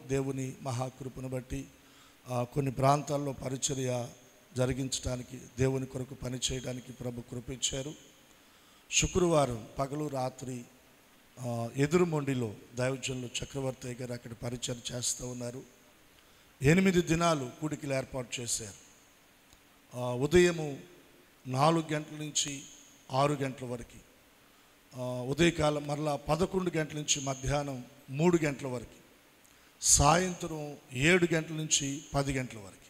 దేవుని మహాకృపను బట్టి ఆ, కొన్ని ప్రాంతాల్లో పరిచర్య జరిగించడానికి దేవుని కొరకు పని చేయడానికి ప్రభు కృపించారు శుక్రవారం పగలు రాత్రి ఆ, ఎదురుమొండిలో దైవజనులు చక్రవర్తి గారు అక్కడ పరిచయం చేస్తూ ఉన్నారు ఎనిమిది దినాలు కూడికలు ఏర్పాటు చేశారు ఆ, ఉదయము నాలుగు గంటల నుంచి ఆరు గంటల వరకు ఆ, ఉదయకాలం మరలా పదకొండు గంటల నుంచి మధ్యాహ్నం మూడు గంటల వరకు సాయంత్రం ఏడు గంటల నుంచి పది గంటల వరకు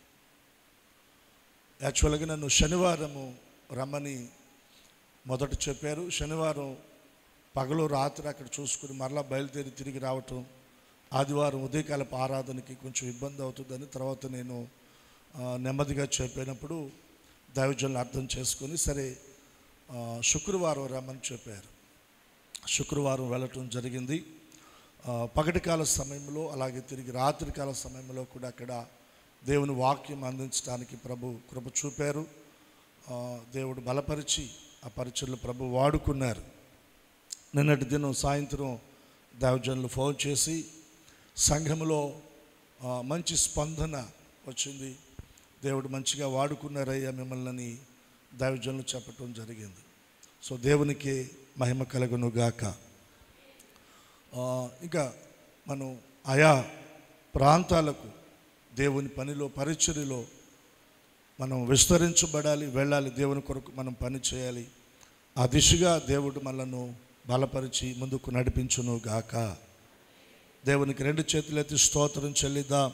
యాక్చువల్గా నన్ను శనివారము రమ్మని మొదట చెప్పారు శనివారం పగలు రాత్రి అక్కడ చూసుకుని మరలా బయలుదేరి తిరిగి రావటం ఆదివారం ఉదయకాలపు ఆరాధనకి కొంచెం ఇబ్బంది అవుతుందని తర్వాత నేను ఆ, నెమ్మదిగా చెప్పినప్పుడు దైవజనులు అర్థం చేసుకొని సరే ఆ, శుక్రవారం రమ్మని చెప్పారు శుక్రవారం వెళ్ళటం జరిగింది ఆ, పగటికాల సమయంలో అలాగే తిరిగి రాత్రికాల సమయంలో కూడా అక్కడ దేవుని వాక్యం అందించడానికి ప్రభు కృప చూపారు ఆ, దేవుడు బలపరిచి ఆ పరిచయలు ప్రభు వాడుకున్నారు నిన్నటి దినం సాయంత్రం దైవజనులు ఫోన్ చేసి సంఘములో ఆ, మంచి స్పందన వచ్చింది దేవుడు మంచిగా వాడుకున్నారయ్యా మిమ్మల్ని దైవజనులు చెప్పటం జరిగింది సో దేవునికి మహిమ కలుగును గాక ఆ, ఇంకా మనం ఆయా ప్రాంతాలకు దేవుని పనిలో పరిచర్యలో మనం విస్తరించబడాలి వెళ్ళాలి దేవుని కొరకు మనం పని చేయాలి ఆ దిశగా దేవుడు మనను బలపరిచి ముందుకు నడిపించును గాక దేవునికి రెండు చేతులెత్తి స్తోత్రం చెల్లిద్దాం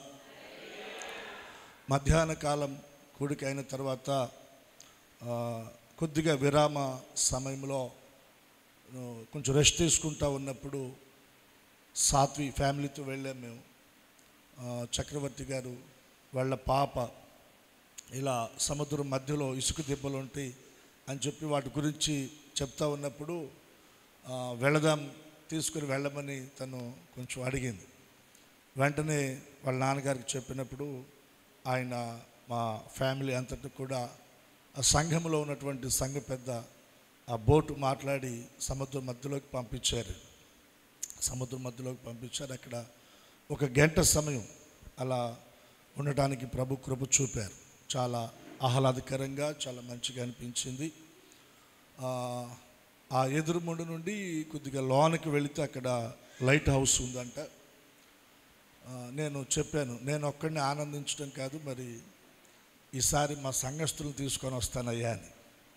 మధ్యాహ్న కాలం కూడిక అయిన తర్వాత ఆ, కొద్దిగా విరామ సమయంలో ఆ, కొంచెం రెస్ట్ తీసుకుంటా ఉన్నప్పుడు సాత్వి ఫ్యామిలీతో వెళ్ళాం మేము ఆ, చక్రవర్తి గారు వాళ్ళ పాప ఇలా సముద్రం మధ్యలో ఇసుక దిబ్బలు ఉంటాయి అని చెప్పి వాటి గురించి చెప్తా ఉన్నప్పుడు ఆ, వెళదాం తీసుకుని వెళ్ళమని తను కొంచెం అడిగింది వెంటనే వాళ్ళ నాన్నగారికి చెప్పినప్పుడు ఆయన మా ఫ్యామిలీ అంతటి కూడా ఆ సంఘంలో ఉన్నటువంటి సంఘ పెద్ద ఆ బోటు మాట్లాడి సముద్రం మధ్యలోకి పంపించారు సముద్రం మధ్యలోకి పంపించారు అక్కడ ఒక గంట సమయం అలా ఉండటానికి ప్రభు కృప చూపారు చాలా ఆహ్లాదకరంగా చాలా మంచిగా అనిపించింది ఆ, ఆ ఎదురుముండు నుండి కొద్దిగా లోనికి వెళితే అక్కడ లైట్ హౌస్ ఉందంట ఆ, నేను చెప్పాను నేను ఒక్కడిని ఆనందించడం కాదు మరి ఈసారి మా సంఘస్థులను తీసుకొని వస్తానయ్యా అని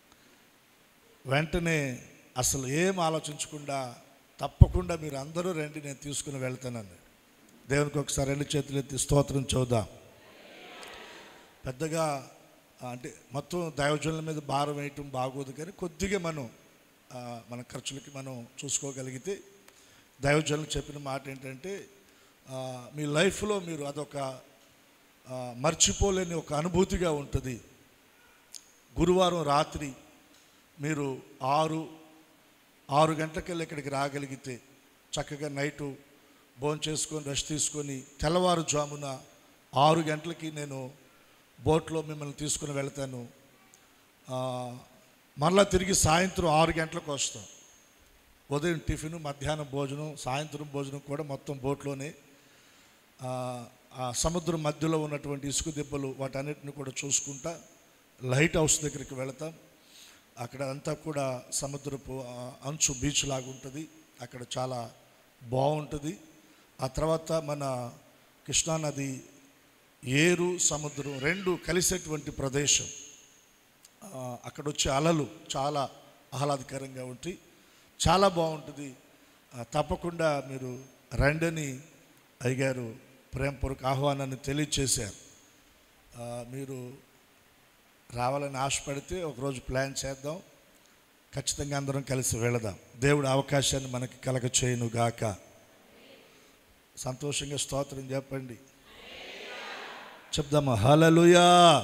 వెంటనే అసలు ఏం ఆలోచించకుండా తప్పకుండా మీరు అందరూ రండి నేను తీసుకుని వెళ్తానని దేవునికి ఒకసారి రెండు చేతులు ఎత్తి స్తోత్రం చూద్దాం పెద్దగా ఆ, అంటే మొత్తం దైవజనుల మీద భారం వేయటం బాగోదు కానీ కొద్దిగా మనం ఆ, మన ఖర్చులకి మనం చూసుకోగలిగితే దైవజనులు చెప్పిన మాట ఏంటంటే ఆ, మీ లైఫ్లో మీరు అదొక ఆ, మర్చిపోలేని ఒక అనుభూతిగా ఉంటుంది గురువారం రాత్రి మీరు ఆరు ఆరు గంటలకెళ్ళి ఇక్కడికి రాగలిగితే చక్కగా నైటు భోజనం చేసుకొని రెస్ట్ తీసుకొని తెల్లవారుజామున ఆరు గంటలకి నేను బోట్లో మిమ్మల్ని తీసుకుని వెళ్తాను ఆ, మరలా తిరిగి సాయంత్రం ఆరు గంటలకు వస్తాం ఉదయం టిఫిన్ మధ్యాహ్నం భోజనం సాయంత్రం భోజనం కూడా మొత్తం బోట్లోనే ఆ, ఆ సముద్రం మధ్యలో ఉన్నటువంటి ఇసుక దెబ్బలు వాటన్నిటిని కూడా చూసుకుంటా లైట్ హౌస్ దగ్గరికి వెళతాం అక్కడ అంతా కూడా సముద్రపు ఆ, అంచు బీచ్ లాగా ఉంటుంది అక్కడ చాలా బాగుంటుంది ఆ తర్వాత మన కృష్ణానది ఏరు సముద్రం రెండు కలిసేటువంటి ప్రదేశం ఆ, అక్కడ వచ్చే అలలు చాలా ఆహ్లాదకరంగా ఉంటాయి చాలా బాగుంటుంది ఆ, తప్పకుండా మీరు రండని అయ్యగారు ప్రేమపూర్వక ఆహ్వానాన్ని తెలియచేశారు ఆ, మీరు రావాలని ఆశపడితే ఒకరోజు ప్లాన్ చేద్దాం ఖచ్చితంగా అందరం కలిసి వెళదాం దేవుడు అవకాశాన్ని మనకి కలగ చేయను గాక సంతోషంగా స్తోత్రం చెప్పండి చెప్దామా హలలుయా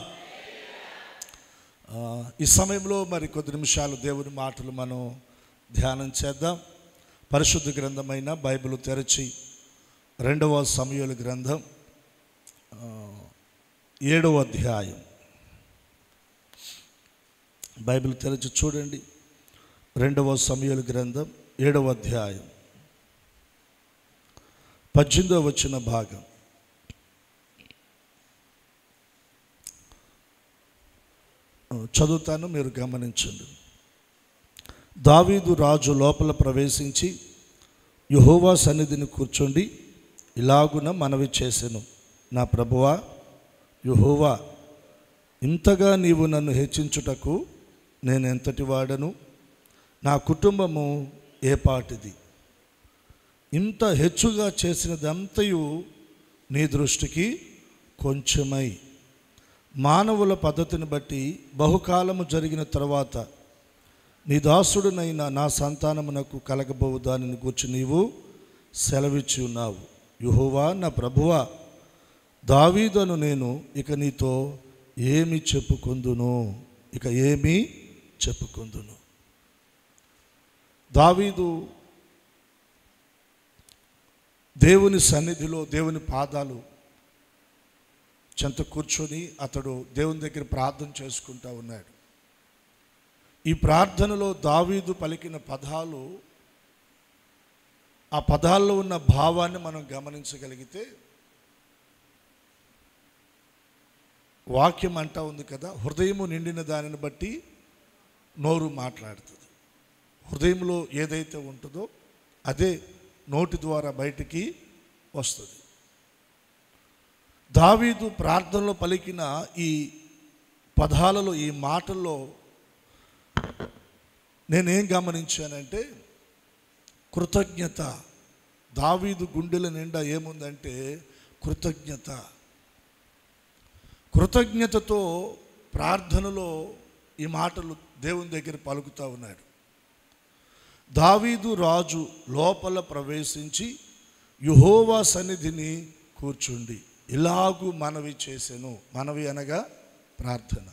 ఆ, ఈ సమయంలో మరి కొద్ది నిమిషాలు దేవుని మాటలు మనం ధ్యానం చేద్దాం పరిశుద్ధ గ్రంథమైన బైబిల్ తెరచి రెండవ సమయాల గ్రంథం ఆ, ఏడవ అధ్యాయం బైబిల్ తెరచి చూడండి రెండవ సమయాల గ్రంథం ఏడవ అధ్యాయం పద్దెనిమిదవ వచ్చిన భాగం చదువుతాను మీరు గమనించండి దావీదు రాజు లోపల ప్రవేశించి యహోవా సన్నిధిని కూర్చోండి ఇలాగున మనవి చేసెను నా ప్రభువా యహోవా ఇంతగా నీవు నన్ను హెచ్చించుటకు నేను ఎంతటి వాడను నా కుటుంబము ఏ పాటిది ఇంత హెచ్చుగా చేసినదంతయు నీ దృష్టికి కొంచెమై మానవుల పద్ధతిని బట్టి బహుకాలము జరిగిన తర్వాత నీ దాసుడునైన నా సంతానమునకు కలగబోవు దానిని గూర్చి నీవు సెలవిచ్చి ఉన్నావు యుహోవా నా ప్రభువా దావీదను నేను ఇక నీతో ఏమి చెప్పుకుందును ఇక ఏమి చెప్పుకుందును దావీదు దేవుని సన్నిధిలో దేవుని పాదాలు చెంత కూర్చొని అతడు దేవుని దగ్గర ప్రార్థన చేసుకుంటా ఉన్నాడు ఈ ప్రార్థనలో దావీదు పలికిన పదాలు ఆ పదాల్లో ఉన్న భావాన్ని మనం గమనించగలిగితే వాక్యం అంటా ఉంది కదా హృదయము నిండిన దానిని బట్టి నోరు మాట్లాడుతుంది హృదయంలో ఏదైతే ఉంటుందో అదే నోటి ద్వారా బయటికి వస్తుంది దావీదు ప్రార్థనలో పలికిన ఈ పదాలలో ఈ మాటల్లో నేనేం గమనించానంటే కృతజ్ఞత దావీదు గుండెల నిండా ఏముందంటే కృతజ్ఞత కృతజ్ఞతతో ప్రార్థనలో ఈ మాటలు దేవుని దగ్గర పలుకుతూ ఉన్నాడు దావీదు రాజు లోపల ప్రవేశించి యుహోవా సన్నిధిని కూర్చుండి ఇలాగు మనవి చేసెను మనవి అనగా ప్రార్థన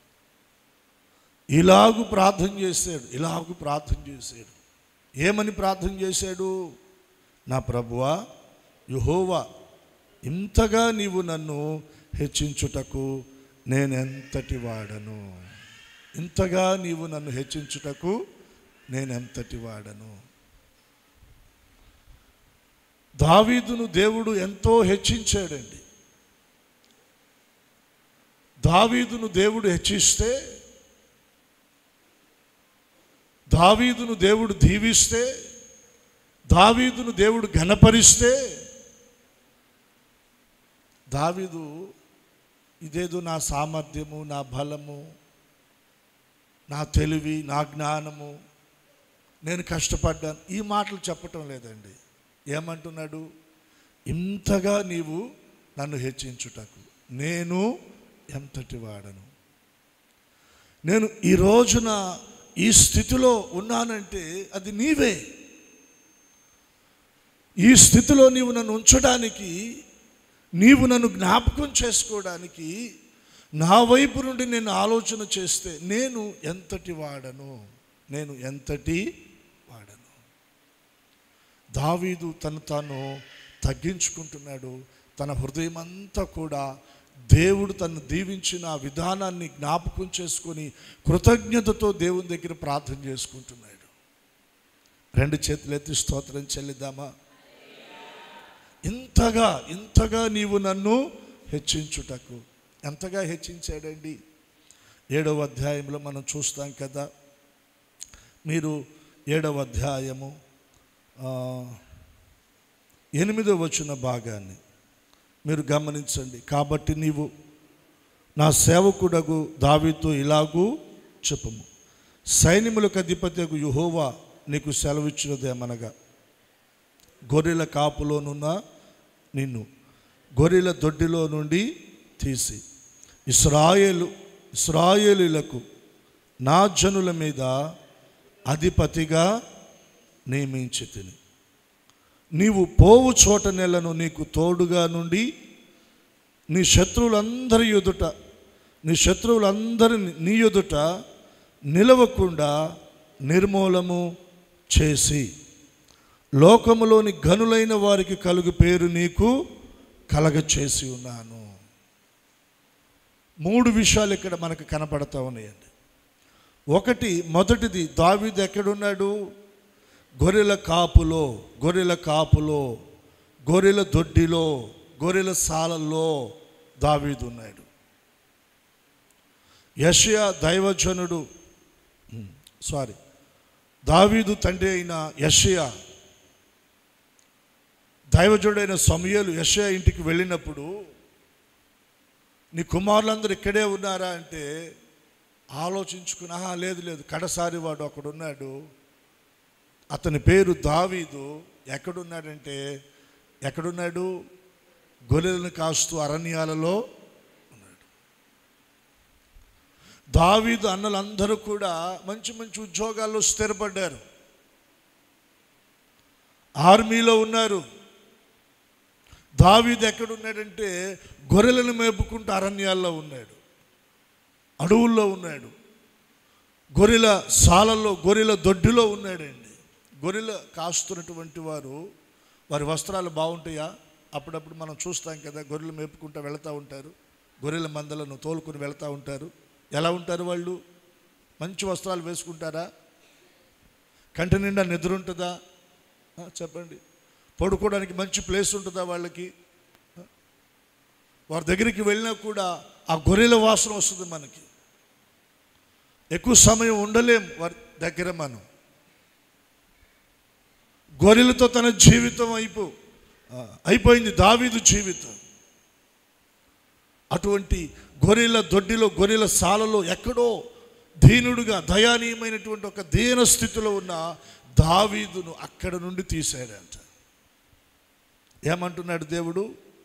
ఇలాగు ప్రార్థన చేశాడు ఇలాగు ప్రార్థన చేశాడు ఏమని ప్రార్థన చేశాడు నా ప్రభువా యుహోవా ఇంతగా నీవు నన్ను హెచ్చించుటకు నేనెంతటి వాడను ఇంతగా నీవు నన్ను హెచ్చించుటకు నేనెంతటి వాడను దావీదును దేవుడు ఎంతో హెచ్చించాడండి దావీదును దేవుడు హెచ్చిస్తే దావీదును దేవుడు దీవిస్తే దావీదును దేవుడు ఘనపరిస్తే దావీదు ఇదేదో నా సామర్థ్యము నా బలము నా తెలివి నా జ్ఞానము నేను కష్టపడ్డాను ఈ మాటలు చెప్పటం లేదండి ఏమంటున్నాడు ఇంతగా నీవు నన్ను హెచ్చించుటకు నేను ఎంతటి వాడను నేను ఈ రోజున ఈ స్థితిలో ఉన్నానంటే అది నీవే ఈ స్థితిలో నీవు నన్ను ఉంచడానికి నీవు నన్ను జ్ఞాపకం చేసుకోవడానికి నా వైపు నుండి నేను ఆలోచన చేస్తే నేను ఎంతటి వాడను నేను ఎంతటి వాడను దావీదు తను తాను తగ్గించుకుంటున్నాడు తన హృదయం అంతా కూడా దేవుడు తను దీవించిన ఆ విధానాన్ని జ్ఞాపకం చేసుకొని కృతజ్ఞతతో దేవుని దగ్గర ప్రార్థన చేసుకుంటున్నాడు రెండు చేతులు ఎత్తి స్తోత్రం చెల్లిద్దామా ఇంతగా ఇంతగా నీవు నన్ను హెచ్చించుటకు ఎంతగా హెచ్చించాడండి ఏడవ అధ్యాయంలో మనం చూస్తాం కదా మీరు ఏడవ అధ్యాయము ఆ, ఎనిమిదో వచ్చిన భాగాన్ని మీరు గమనించండి కాబట్టి నీవు నా సేవకుడగు దావీతో ఇలాగూ చెప్పుము సైన్యములకు అధిపతికు యుహోవా నీకు సెలవిచ్చినదేమనగా గొర్రెల కాపులోనున్న నిన్ను గొర్రెల దొడ్డిలో నుండి తీసి ఇస్రాయేలు ఇస్రాయేలులకు నా జనుల మీద అధిపతిగా నియమించి తిని నీవు పోవు చోట నెలను నీకు తోడుగా నుండి నీ శత్రువులందరి ఎదుట నీ శత్రువులందరి నీ ఎదుట నిలవకుండా నిర్మూలము చేసి లోకములోని గనులైన వారికి కలుగు పేరు నీకు కలగ చేసి ఉన్నాను మూడు విషయాలు ఇక్కడ మనకు కనపడతా ఉన్నాయండి ఒకటి మొదటిది దావీదు ఎక్కడున్నాడు గొర్రెల కాపులో గొర్రెల కాపులో గొర్రెల దొడ్డిలో గొర్రెల సాలల్లో దావీదు ఉన్నాడు యషయా దైవజనుడు సారీ దావీదు తండ్రి అయిన యషయా దైవజుడైన సమయలు యషయా ఇంటికి వెళ్ళినప్పుడు నీ కుమారులందరూ ఇక్కడే ఉన్నారా అంటే ఆలోచించుకుని ఆహా లేదు లేదు కడసారి వాడు అక్కడున్నాడు అతని పేరు దావీదు ఎక్కడున్నాడంటే ఎక్కడున్నాడు గొర్రెలను కాస్తూ అరణ్యాలలో ఉన్నాడు దావీదు అన్నలందరూ కూడా మంచి మంచి ఉద్యోగాల్లో స్థిరపడ్డారు ఆర్మీలో ఉన్నారు దావీదు ఎక్కడున్నాడంటే గొర్రెలను మేపుకుంటూ అరణ్యాల్లో ఉన్నాడు అడవుల్లో ఉన్నాడు గొర్రెల సాలల్లో గొర్రెల దొడ్డిలో ఉన్నాడండి గొర్రెల కాస్తున్నటువంటి వారు వారి వస్త్రాలు బాగుంటాయా అప్పుడప్పుడు మనం చూస్తాం కదా గొర్రెలు మేపుకుంటూ వెళుతూ ఉంటారు గొర్రెల మందలను తోలుకొని వెళుతూ ఉంటారు ఎలా ఉంటారు వాళ్ళు మంచి వస్త్రాలు వేసుకుంటారా కంటి నిండా నిద్ర ఉంటుందా ఆ, చెప్పండి పడుకోవడానికి మంచి ప్లేస్ ఉంటుందా వాళ్ళకి ఆ? వారి దగ్గరికి వెళ్ళినా కూడా ఆ గొర్రెల వాసన వస్తుంది మనకి ఎక్కువ సమయం ఉండలేం వారి దగ్గర మనం గొర్రెలతో తన జీవితం అయిపో ఆ, అయిపోయింది దావీదు జీవితం అటువంటి గొర్రెల దొడ్డిలో గొర్రెల సాలలో ఎక్కడో దీనుడుగా దయానీయమైనటువంటి ఒక దీన స్థితిలో ఉన్న దావీదును అక్కడ నుండి తీశాడంట ఏమంటున్నాడు దేవుడు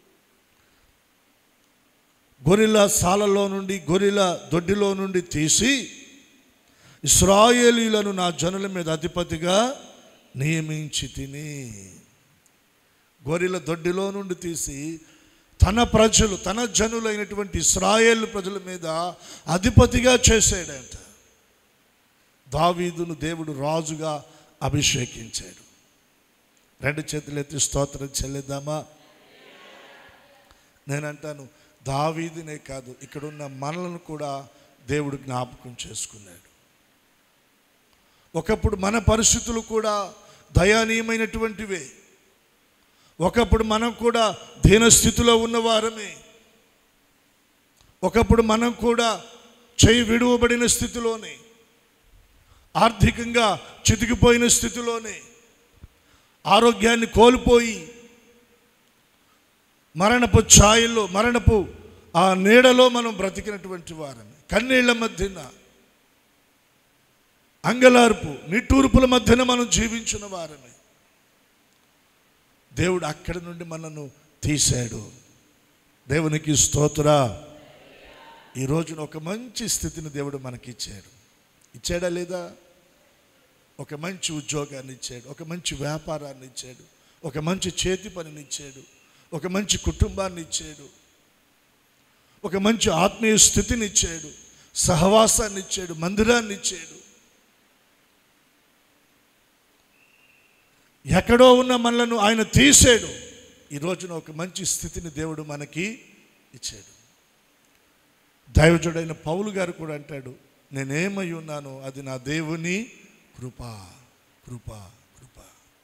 గొరిల సాలలో నుండి గొరిల దొడ్డిలో నుండి తీసి ఇస్రాయేలీలను నా జనుల మీద అధిపతిగా నియమించి తిని గొరిల దొడ్డిలో నుండి తీసి తన ప్రజలు తన జనులైనటువంటి ఇస్రాయేల్ ప్రజల మీద అధిపతిగా చేశాడంట దావీదును దేవుడు రాజుగా అభిషేకించాడు రెండు చేతులు ఎత్తి స్తోత్రం చెల్లిద్దామా నేనంటాను దావీదునే కాదు ఇక్కడున్న మనలను కూడా దేవుడు జ్ఞాపకం చేసుకున్నాడు ఒకప్పుడు మన పరిస్థితులు కూడా దయానీయమైనటువంటివే ఒకప్పుడు మనం కూడా దీనస్థితిలో ఉన్నవారమే ఒకప్పుడు మనం కూడా చేయి విడువబడిన స్థితిలోనే ఆర్థికంగా చితికిపోయిన స్థితిలోనే ఆరోగ్యాన్ని కోల్పోయి మరణపు ఛాయల్లో మరణపు ఆ నీడలో మనం బ్రతికినటువంటి వారని కన్నీళ్ల మధ్యన అంగలార్పు నిట్టూర్పుల మధ్యన మనం జీవించిన వారమే దేవుడు అక్కడి నుండి మనను తీశాడు దేవునికి స్తోత్ర ఈ రోజున ఒక మంచి స్థితిని దేవుడు మనకి ఇచ్చాడు ఇచ్చాడా లేదా ఒక మంచి ఉద్యోగాన్ని ఇచ్చాడు ఒక మంచి వ్యాపారాన్ని ఇచ్చాడు ఒక మంచి చేతి పనిని ఇచ్చాడు ఒక మంచి కుటుంబాన్ని ఇచ్చాడు ఒక మంచి ఆత్మీయ స్థితిని ఇచ్చాడు సహవాసాన్ని ఇచ్చాడు మందిరాన్ని ఇచ్చాడు ఎక్కడో ఉన్న మనలను ఆయన తీసాడు ఈ రోజున ఒక మంచి స్థితిని దేవుడు మనకి ఇచ్చాడు దైవజుడైన పౌలు గారు కూడా అంటాడు నేనేమై ఉన్నానో అది నా దేవుని కృప కృప కృప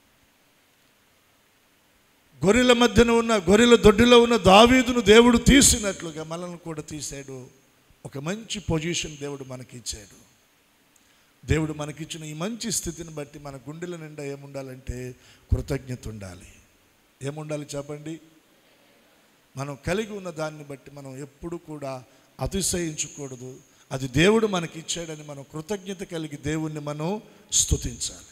గొర్రెల మధ్యన ఉన్న గొర్రెల దొడ్డిలో ఉన్న దావీదును దేవుడు తీసినట్లుగా మనల్ని కూడా తీశాడు ఒక మంచి పొజిషన్ దేవుడు మనకి ఇచ్చాడు దేవుడు మనకిచ్చిన ఈ మంచి స్థితిని బట్టి మన గుండెల నిండా ఏముండాలంటే కృతజ్ఞత ఉండాలి ఏముండాలి చెప్పండి మనం కలిగి ఉన్న దాన్ని బట్టి మనం ఎప్పుడు కూడా అతిశయించకూడదు అది దేవుడు మనకి ఇచ్చాడని మనం కృతజ్ఞత కలిగి దేవుణ్ణి మనం స్తుతించాలి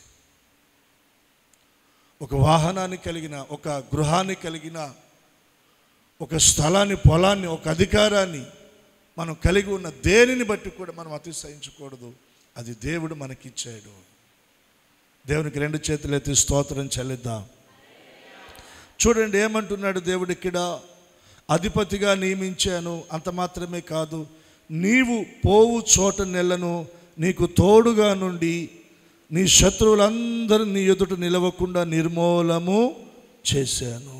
ఒక వాహనాన్ని కలిగిన ఒక గృహాన్ని కలిగిన ఒక స్థలాన్ని పొలాన్ని ఒక అధికారాన్ని మనం కలిగి ఉన్న దేనిని బట్టి కూడా మనం అతిశయించకూడదు అది దేవుడు మనకిచ్చాడు దేవునికి రెండు చేతులు ఎత్తి స్తోత్రం చెల్లిద్దాం చూడండి ఏమంటున్నాడు దేవుడు ఇక్కడ అధిపతిగా నియమించాను అంత మాత్రమే కాదు నీవు పోవు చోట నెలను నీకు తోడుగా నుండి నీ శత్రువులందరూ నీ ఎదుట నిలవకుండా నిర్మూలము చేశాను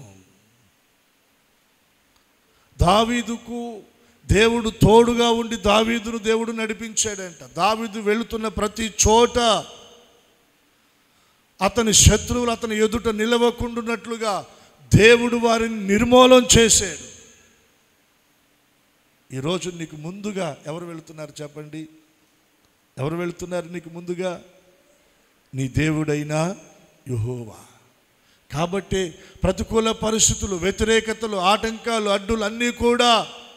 దావీదుకు దేవుడు తోడుగా ఉండి దావీదును దేవుడు నడిపించాడంట దావీదు వెళుతున్న ప్రతి చోట అతని శత్రువులు అతని ఎదుట నిలవకుండున్నట్లుగా దేవుడు వారిని నిర్మూలం చేశాడు ఈరోజు నీకు ముందుగా ఎవరు వెళుతున్నారు చెప్పండి ఎవరు వెళుతున్నారు నీకు ముందుగా నీ దేవుడైన యుహోవా కాబట్టి ప్రతికూల పరిస్థితులు వ్యతిరేకతలు ఆటంకాలు అడ్డులు అన్నీ కూడా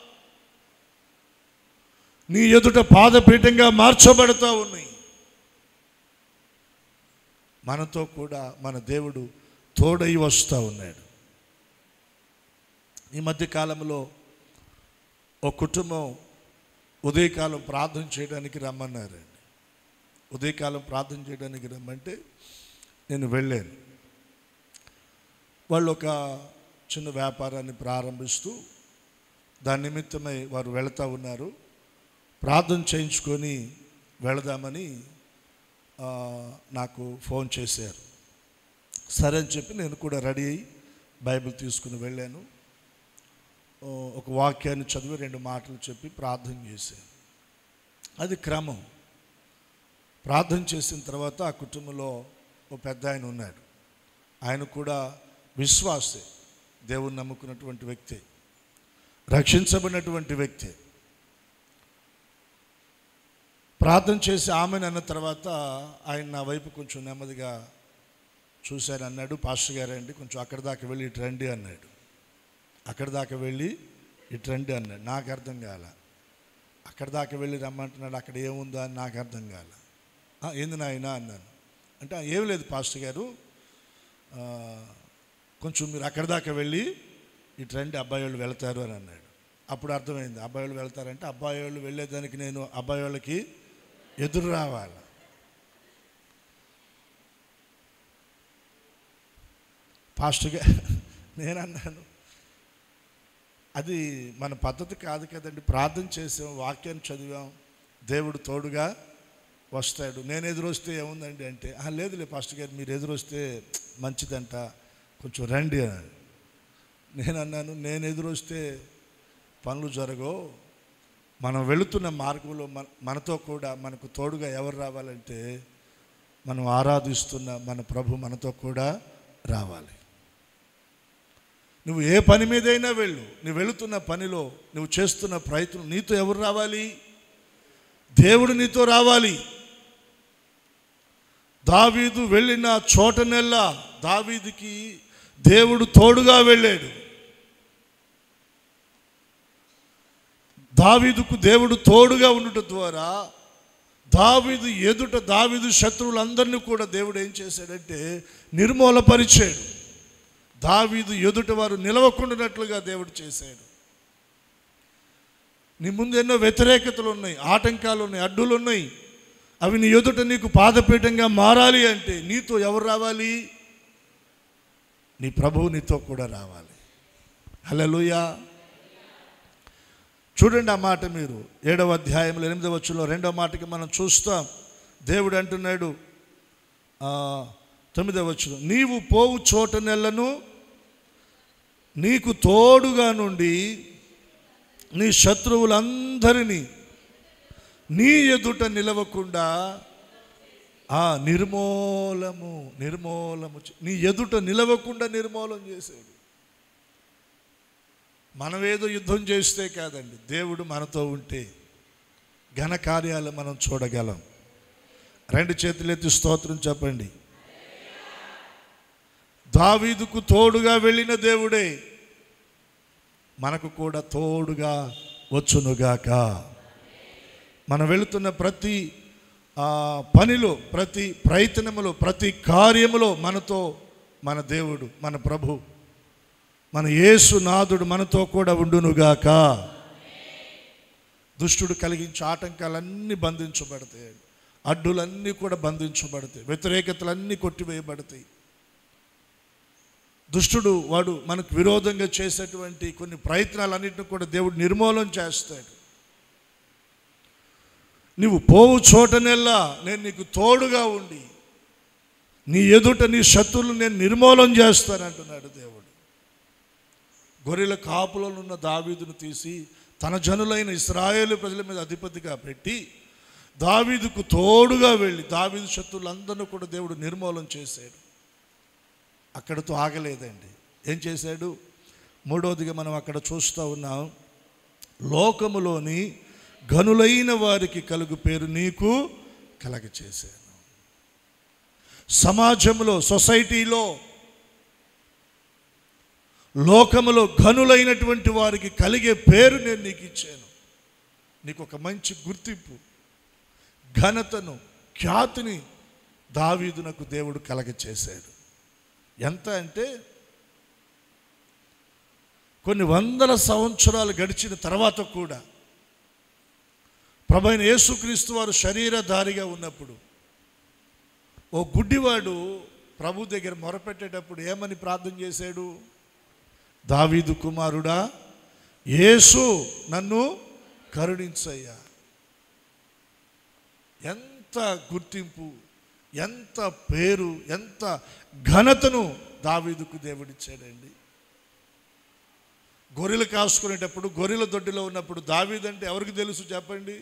నీ ఎదుట పాదపీఠంగా మార్చబడతా ఉన్నాయి మనతో కూడా మన దేవుడు తోడై వస్తూ ఉన్నాడు ఈ మధ్య కాలంలో ఒక కుటుంబం ఉదయకాలం ప్రార్థన చేయడానికి రమ్మన్నారండి ఉదయకాలం ప్రార్థన చేయడానికి రమ్మంటే నేను వెళ్ళాను వాళ్ళు ఒక చిన్న వ్యాపారాన్ని ప్రారంభిస్తూ దాని నిమిత్తమై వారు వెళతా ఉన్నారు ప్రార్థన చేయించుకొని వెళదామని ఆ, నాకు ఫోన్ చేశారు సరే అని చెప్పి నేను కూడా రెడీ అయ్యి బైబిల్ తీసుకుని వెళ్ళాను ఓ, ఒక వాక్యాన్ని చదివి రెండు మాటలు చెప్పి ప్రార్థన చేశాను అది క్రమం ప్రార్థన చేసిన తర్వాత ఆ కుటుంబంలో ఒక పెద్ద ఆయన ఉన్నాడు ఆయన కూడా విశ్వాసే దేవుని నమ్ముకున్నటువంటి వ్యక్తి రక్షించబడినటువంటి వ్యక్తి ప్రార్థన చేసి ఆమెను అన్న తర్వాత ఆయన నా వైపు కొంచెం నెమ్మదిగా చూశాను అన్నాడు పాస్టర్ గారు అండి కొంచెం అక్కడి దాకా వెళ్ళి ఇటు రండి అన్నాడు అక్కడి దాకా వెళ్ళి ఇటు రండి అన్నాడు నాకు అర్థం కాల అక్కడి దాకా వెళ్ళి రమ్మంటున్నాడు అక్కడ ఏముందో అని నాకు అర్థం కాల "ఆ, ఏంది నాయనా అన్నాను అంటే "ఆ, ఏం లేదు పాస్టర్ గారు ఆ, కొంచెం మీరు అక్కడి దాకా వెళ్ళి ఇటు రండి అబ్బాయి వాళ్ళు వెళ్తారు అని అన్నాడు అప్పుడు అర్థమైంది అబ్బాయి వాళ్ళు వెళ్తారంటే అబ్బాయి వాళ్ళు వెళ్ళేదానికి నేను అబ్బాయి వాళ్ళకి ఎదురు రావాలి పాస్టర్గా నేను అన్నాను అది మన పద్ధతి కాదు కదండి ప్రార్థన చేసాం వాక్యాన్ని చదివాం దేవుడు తోడుగా వస్తాడు నేను ఎదురొస్తే ఏముందండి అంటే "ఆ, లేదులే పాస్టర్ గారు మీరు ఎదురొస్తే మంచిదంట కొంచెం రండి అన్నాడు నేను అన్నాను నేను ఎదురొస్తే పనులు జరగవు మనం వెళుతున్న మార్గంలో మన మనతో కూడా మనకు తోడుగా ఎవరు రావాలంటే మనం ఆరాధిస్తున్న మన ప్రభు మనతో కూడా రావాలి నువ్వు ఏ పని మీదైనా వెళ్ళు నువ్వు వెళుతున్న పనిలో నువ్వు చేస్తున్న ప్రయత్నం నీతో ఎవరు రావాలి దేవుడు నీతో రావాలి దావీదు వెళ్ళిన చోటనెల్లా దావీదుకి దేవుడు తోడుగా వెళ్ళాడు దావీదుకు దేవుడు తోడుగా ఉండటం ద్వారా దావీదు ఎదుట దావీదు శత్రువులందరినీ కూడా దేవుడు ఏం చేశాడంటే నిర్మూలపరిచాడు దావీదు ఎదుట వారు నిలవకుండానట్లుగా దేవుడు చేశాడు నీ ముందు ఎన్నో వ్యతిరేకతలు ఉన్నాయి ఆటంకాలు ఉన్నాయి అడ్డులు ఉన్నాయి అవి నీ ఎదుట నీకు పాదపీఠంగా మారాలి అంటే నీతో ఎవరు రావాలి నీ ప్రభువు నీతో కూడా రావాలి హల్లెలూయా చూడండి ఆ మాట మీరు ఏడవ అధ్యాయంలో ఎనిమిదవ వచ్చులో రెండవ మాటకి మనం చూస్తాం దేవుడు అంటున్నాడు ఆ, తొమ్మిదవ వచ్చులో నీవు పోవు చోట నెలను నీకు తోడుగా నుండి నీ శత్రువులందరినీ నీ ఎదుట నిలవకుండా ఆ నిర్మూలము నిర్మూలము చే- నీ ఎదుట నిలవకుండా నిర్మూలం చేశాడు మనమేదో యుద్ధం చేస్తే కాదండి దేవుడు మనతో ఉంటే ఘన కార్యాలు మనం చూడగలం రెండు చేతులెత్తి స్తోత్రం చెప్పండి దావీదుకు తోడుగా వెళ్ళిన దేవుడే మనకు కూడా తోడుగా వచ్చునుగాక మనం వెళుతున్న ప్రతి ఆ, పనిలో ప్రతి ప్రయత్నములో ప్రతి కార్యములో మనతో మన దేవుడు మన ప్రభు మన యేసు నాథుడు మనతో కూడా ఉండునుగాక దుష్టుడు కలిగించే ఆటంకాలన్నీ బంధించబడతాయి అడ్డులన్నీ కూడా బంధించబడతాయి వ్యతిరేకతలన్నీ కొట్టివేయబడతాయి దుష్టుడు వాడు మనకు విరోధంగా చేసేటువంటి కొన్ని ప్రయత్నాలన్నింటిని కూడా దేవుడు నిర్మూలన చేస్తాడు నువ్వు పోవు చోటనెల్లా నేను నీకు తోడుగా ఉండి నీ ఎదుట నీ శత్రువులు నేను నిర్మూలన చేస్తానంటున్నాడు దేవుడు గొర్రెల కాపులలో ఉన్న దావీదును తీసి తన జనులైన ఇస్రాయేలు ప్రజల మీద అధిపతిగా పెట్టి దావీదుకు తోడుగా వెళ్ళి దావీదు శత్రువులందరినీ కూడా దేవుడు నిర్మూలన చేశాడు అక్కడతో ఆగలేదండి ఏం చేశాడు మూడవదిగా మనం అక్కడ చూస్తూ ఉన్నాం లోకములోని గనులైన వారికి కలుగు పేరు నీకు కలగచేశాను సమాజంలో సొసైటీలో లోకములో ఘనులైనటువంటి వారికి కలిగే పేరు నేను నీకు ఇచ్చాను నీకు ఒక మంచి గుర్తింపు ఘనతను ఖ్యాతిని దావీదునకు దేవుడు కలగచేశాడు ఎంత అంటే కొన్ని వందల సంవత్సరాలు గడిచిన తర్వాత కూడా ప్రభైన యేసుక్రీస్తు వారు శరీరధారిగా ఉన్నప్పుడు ఓ గుడ్డివాడు ప్రభు దగ్గర మొరపెట్టేటప్పుడు ఏమని ప్రార్థన చేశాడు దావీదు కుమారుడా యేసు నన్ను కరుణించయ్యా ఎంత గుర్తింపు ఎంత పేరు ఎంత ఘనతను దావీదుకు దేవుడిచ్చాడండి గొర్రెలు కాసుకునేటప్పుడు గొర్రెల దొడ్డిలో ఉన్నప్పుడు దావీదంటే ఎవరికి తెలుసు చెప్పండి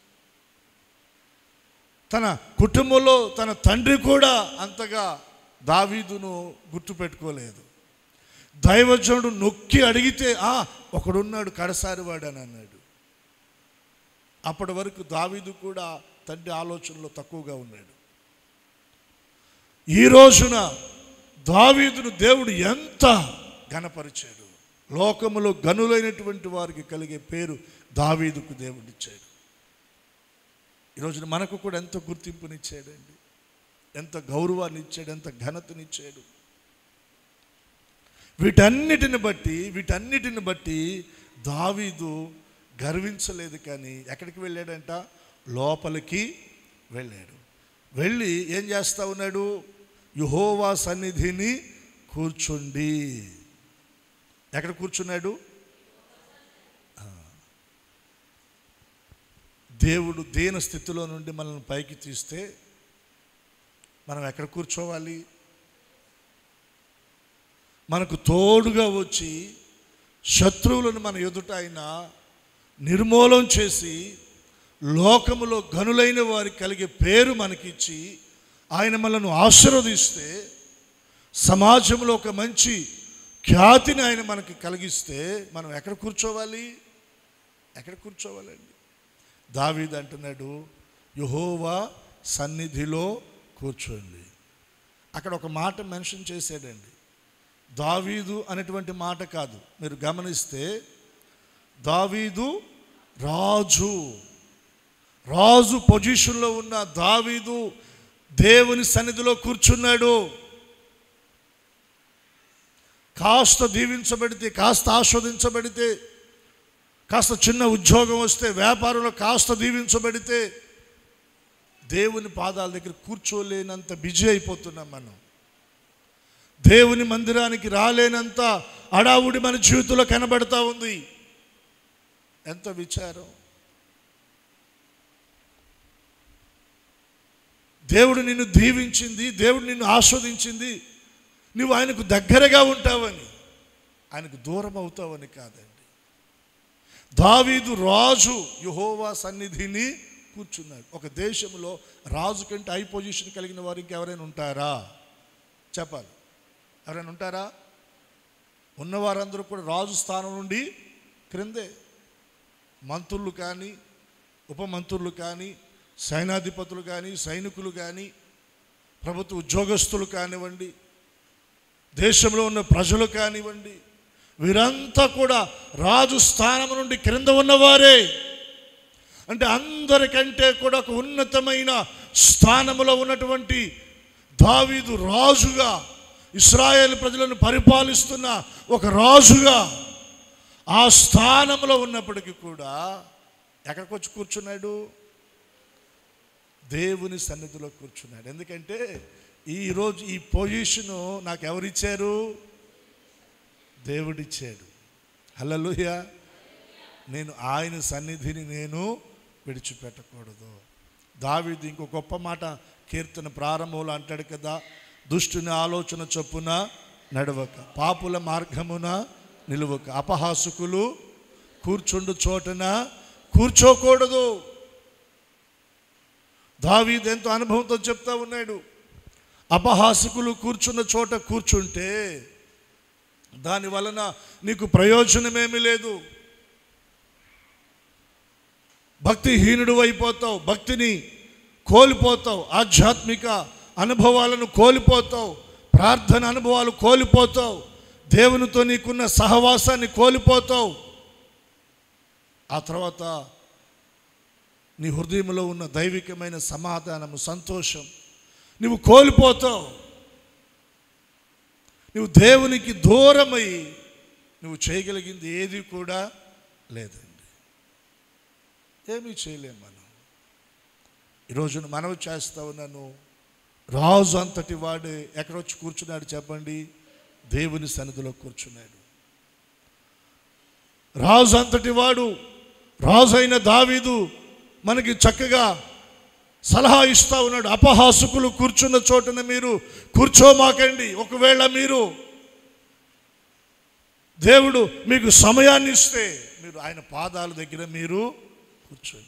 తన కుటుంబంలో తన తండ్రి కూడా అంతగా దావీదును గుర్తుపెట్టుకోలేదు దైవజనుడు నొక్కి అడిగితే ఆ ఒకడున్నాడు కడసారి వాడు అని అన్నాడు అప్పటి వరకు దావీదు కూడా తండ్రి ఆలోచనలో తక్కువగా ఉన్నాడు ఈ రోజున దావీదును దేవుడు ఎంత ఘనపరిచాడు లోకములో గనులైనటువంటి వారికి కలిగే పేరు దావీదుకు దేవుడిచ్చాడు ఈ రోజున మనకు కూడా ఎంత గుర్తింపునిచ్చాడండి ఎంత గౌరవాన్ని ఇచ్చాడు ఎంత ఘనతనిచ్చాడు వీటన్నిటిని బట్టి వీటన్నిటిని బట్టి దావీదు గర్వించలేదు కానీ ఎక్కడికి వెళ్ళాడంట లోపలికి వెళ్ళాడు వెళ్ళి ఏం చేస్తా ఉన్నాడు యుహోవా సన్నిధిని కూర్చుండి ఎక్కడ కూర్చున్నాడు ఆ. దేవుడు దేన స్థితిలో నుండి మనల్ని పైకి తీస్తే మనం ఎక్కడ కూర్చోవాలి మనకు తోడుగా వచ్చి శత్రువులను మన ఎదుట ఆయన నిర్మూలం చేసి లోకములో గనులైన వారికి కలిగే పేరు మనకిచ్చి ఆయన మనల్ని ఆశీర్వదిస్తే సమాజంలో ఒక మంచి ఖ్యాతిని ఆయన మనకి కలిగిస్తే మనం ఎక్కడ కూర్చోవాలి ఎక్కడ కూర్చోవాలండి దావీద్ అంటున్నాడు యహోవా సన్నిధిలో కూర్చోండి అక్కడ ఒక మాట మెన్షన్ చేశాడండి దావీదు అనేటువంటి మాట కాదు మీరు గమనిస్తే దావీదు రాజు రాజు పొజిషన్లో ఉన్న దావీదు దేవుని సన్నిధిలో కూర్చున్నాడు కాస్త దీవించబడితే కాస్త ఆస్వాదించబడితే కాస్త చిన్న ఉద్యోగం వస్తే వ్యాపారంలో కాస్త దీవించబడితే దేవుని పాదాల దగ్గర కూర్చోలేనంత బిజీ అయిపోతున్నాం మనం దేవుని మందిరానికి రాలేనంత అడావుడి మన జీవితంలో కనబడతా ఉంది ఎంత విచారం దేవుడు నిన్ను దీవించింది దేవుడు నిన్ను ఆస్వాదించింది నువ్వు ఆయనకు దగ్గరగా ఉంటావని ఆయనకు దూరం అవుతావని కాదండి దావీదు రాజు యహోవా సన్నిధిని కూర్చున్నాడు ఒక దేశంలో రాజు కంటే హై పొజిషన్ కలిగిన వారు ఇంకెవరైనా ఉంటారా చెప్పాలి ఎవరైనా ఉంటారా ఉన్నవారందరూ కూడా రాజు స్థానం నుండి క్రిందే మంత్రులు కానీ ఉపమంత్రులు కానీ సైనాధిపతులు కానీ సైనికులు కానీ ప్రభుత్వ ఉద్యోగస్తులు కానివ్వండి దేశంలో ఉన్న ప్రజలు కానివ్వండి వీరంతా కూడా రాజు స్థానం నుండి క్రింద ఉన్నవారే అంటే అందరికంటే కూడా ఒక ఉన్నతమైన స్థానంలో ఉన్నటువంటి దావీదు రాజుగా ఇస్రాయేల్ ప్రజలను పరిపాలిస్తున్న ఒక రాజుగా ఆ స్థానంలో ఉన్నప్పటికీ కూడా ఎక్కడికి వచ్చి కూర్చున్నాడు దేవుని సన్నిధిలో కూర్చున్నాడు ఎందుకంటే ఈరోజు ఈ పొజిషను నాకు ఎవరిచ్చారు దేవుడిచ్చాడు హల్లెలూయ నేను ఆయన సన్నిధిని నేను విడిచిపెట్టకూడదు దావీదు ఇంకో గొప్ప మాట కీర్తన ప్రారంభంలో అంటాడు కదా దుష్టుని ఆలోచన చొప్పున నడవక పాపుల మార్గమున నిలువక అపహాసుకులు కూర్చుండు చోటన కూర్చోకూడదు దావీదు ఎంతో అనుభవంతో చెప్తా ఉన్నాడు అపహాసకులు కూర్చున్న చోట కూర్చుంటే దాని వలన నీకు ప్రయోజనమేమీ లేదు భక్తిహీనుడు అయిపోతావు భక్తిని కోల్పోతావు ఆధ్యాత్మిక అనుభవాలను కోల్పోతావు ప్రార్థన అనుభవాలు కోల్పోతావు దేవునితో నీకున్న సహవాసాన్ని కోల్పోతావు ఆ తర్వాత నీ హృదయంలో ఉన్న దైవికమైన సమాధానము సంతోషం నువ్వు కోల్పోతావు నువ్వు దేవునికి దూరమై నువ్వు చేయగలిగింది ఏది కూడా లేదండి ఏమీ చేయలేం మనం ఈరోజు మనవి చేస్తా ఉన్నాను రాజు అంతటి వాడే ఎక్కడొచ్చి కూర్చున్నాడు చెప్పండి దేవుని సన్నిధిలో కూర్చున్నాడు రాజు అంతటి వాడు రాజు అయిన దావీదు మనకి చక్కగా సలహా ఇస్తా ఉన్నాడు అపహాసకులు కూర్చున్న చోటన మీరు కూర్చోమాకండి ఒకవేళ మీరు దేవుడు మీకు సమయాన్ని ఇస్తే మీరు ఆయన పాదాల దగ్గర మీరు కూర్చోండి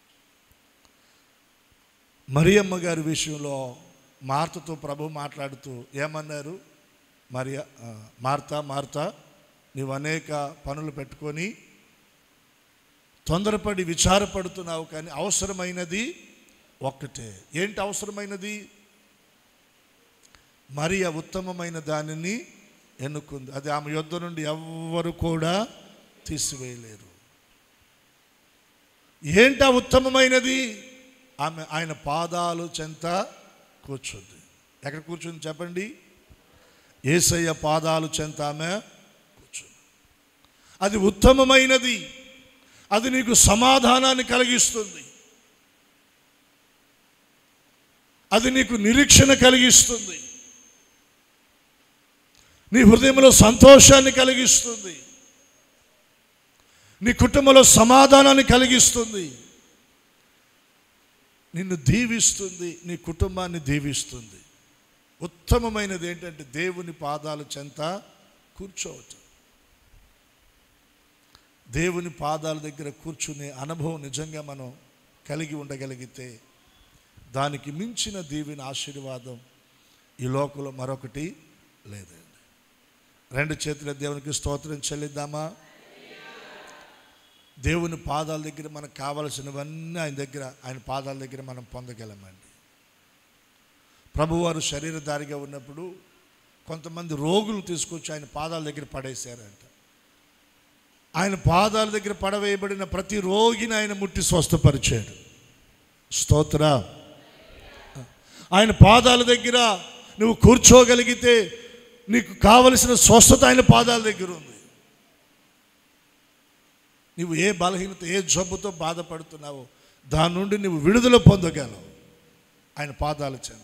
మరియమ్మ గారి విషయంలో మార్తతో ప్రభు మాట్లాడుతూ ఏమన్నారు మరియ ఆ, మార్తా మార్తా నీవు అనేక పనులు పెట్టుకొని తొందరపడి విచారపడుతున్నావు కానీ అవసరమైనది ఒక్కటే ఏంటి అవసరమైనది మరియ ఉత్తమమైన దానిని ఎన్నుకుంది అది ఆమె యొద్ద నుండి ఎవ్వరు కూడా తీసివేయలేరు ఏంటి ఆ ఉత్తమమైనది ఆమె ఆయన పాదాలు చెంత కూర్చుంది ఎక్కడ కూర్చుంది చెప్పండి ఏసయ్య పాదాలు చెంత ఆమె కూర్చుంది అది ఉత్తమమైనది అది నీకు సమాధానాన్ని కలిగిస్తుంది అది నీకు నిరీక్షణ కలిగిస్తుంది నీ హృదయంలో సంతోషాన్ని కలిగిస్తుంది నీ కుటుంబంలో సమాధానాన్ని కలిగిస్తుంది నిన్ను దీవిస్తుంది నీ కుటుంబాన్ని దీవిస్తుంది ఉత్తమమైనది ఏంటంటే దేవుని పాదాల చెంత కూర్చోవటం దేవుని పాదాల దగ్గర కూర్చునే అనుభవం నిజంగా మనం కలిగి ఉండగలిగితే దానికి మించిన దీవిని ఆశీర్వాదం ఈ లోకంలో మరొకటి లేదండి రెండు చేతుల దేవునికి స్తోత్రం చెల్లిద్దామా దేవుని పాదాల దగ్గర మనకు కావలసినవన్నీ ఆయన దగ్గర ఆయన పాదాల దగ్గర మనం పొందగలమండి ప్రభువారు శరీరధారిగా ఉన్నప్పుడు కొంతమంది రోగులు తీసుకొచ్చి ఆయన పాదాల దగ్గర పడేశారంట ఆయన పాదాల దగ్గర పడవేయబడిన ప్రతి రోగిని ఆయన ముట్టి స్వస్థపరిచాడు స్తోత్ర ఆయన పాదాల దగ్గర నువ్వు కూర్చోగలిగితే నీకు కావలసిన స్వస్థత ఆయన పాదాల దగ్గర ఉంది నువ్వు ఏ బలహీనత ఏ జబ్బుతో బాధపడుతున్నావో దాని నుండి నువ్వు విడుదల పొందగలవు ఆయన పాదాల చెంత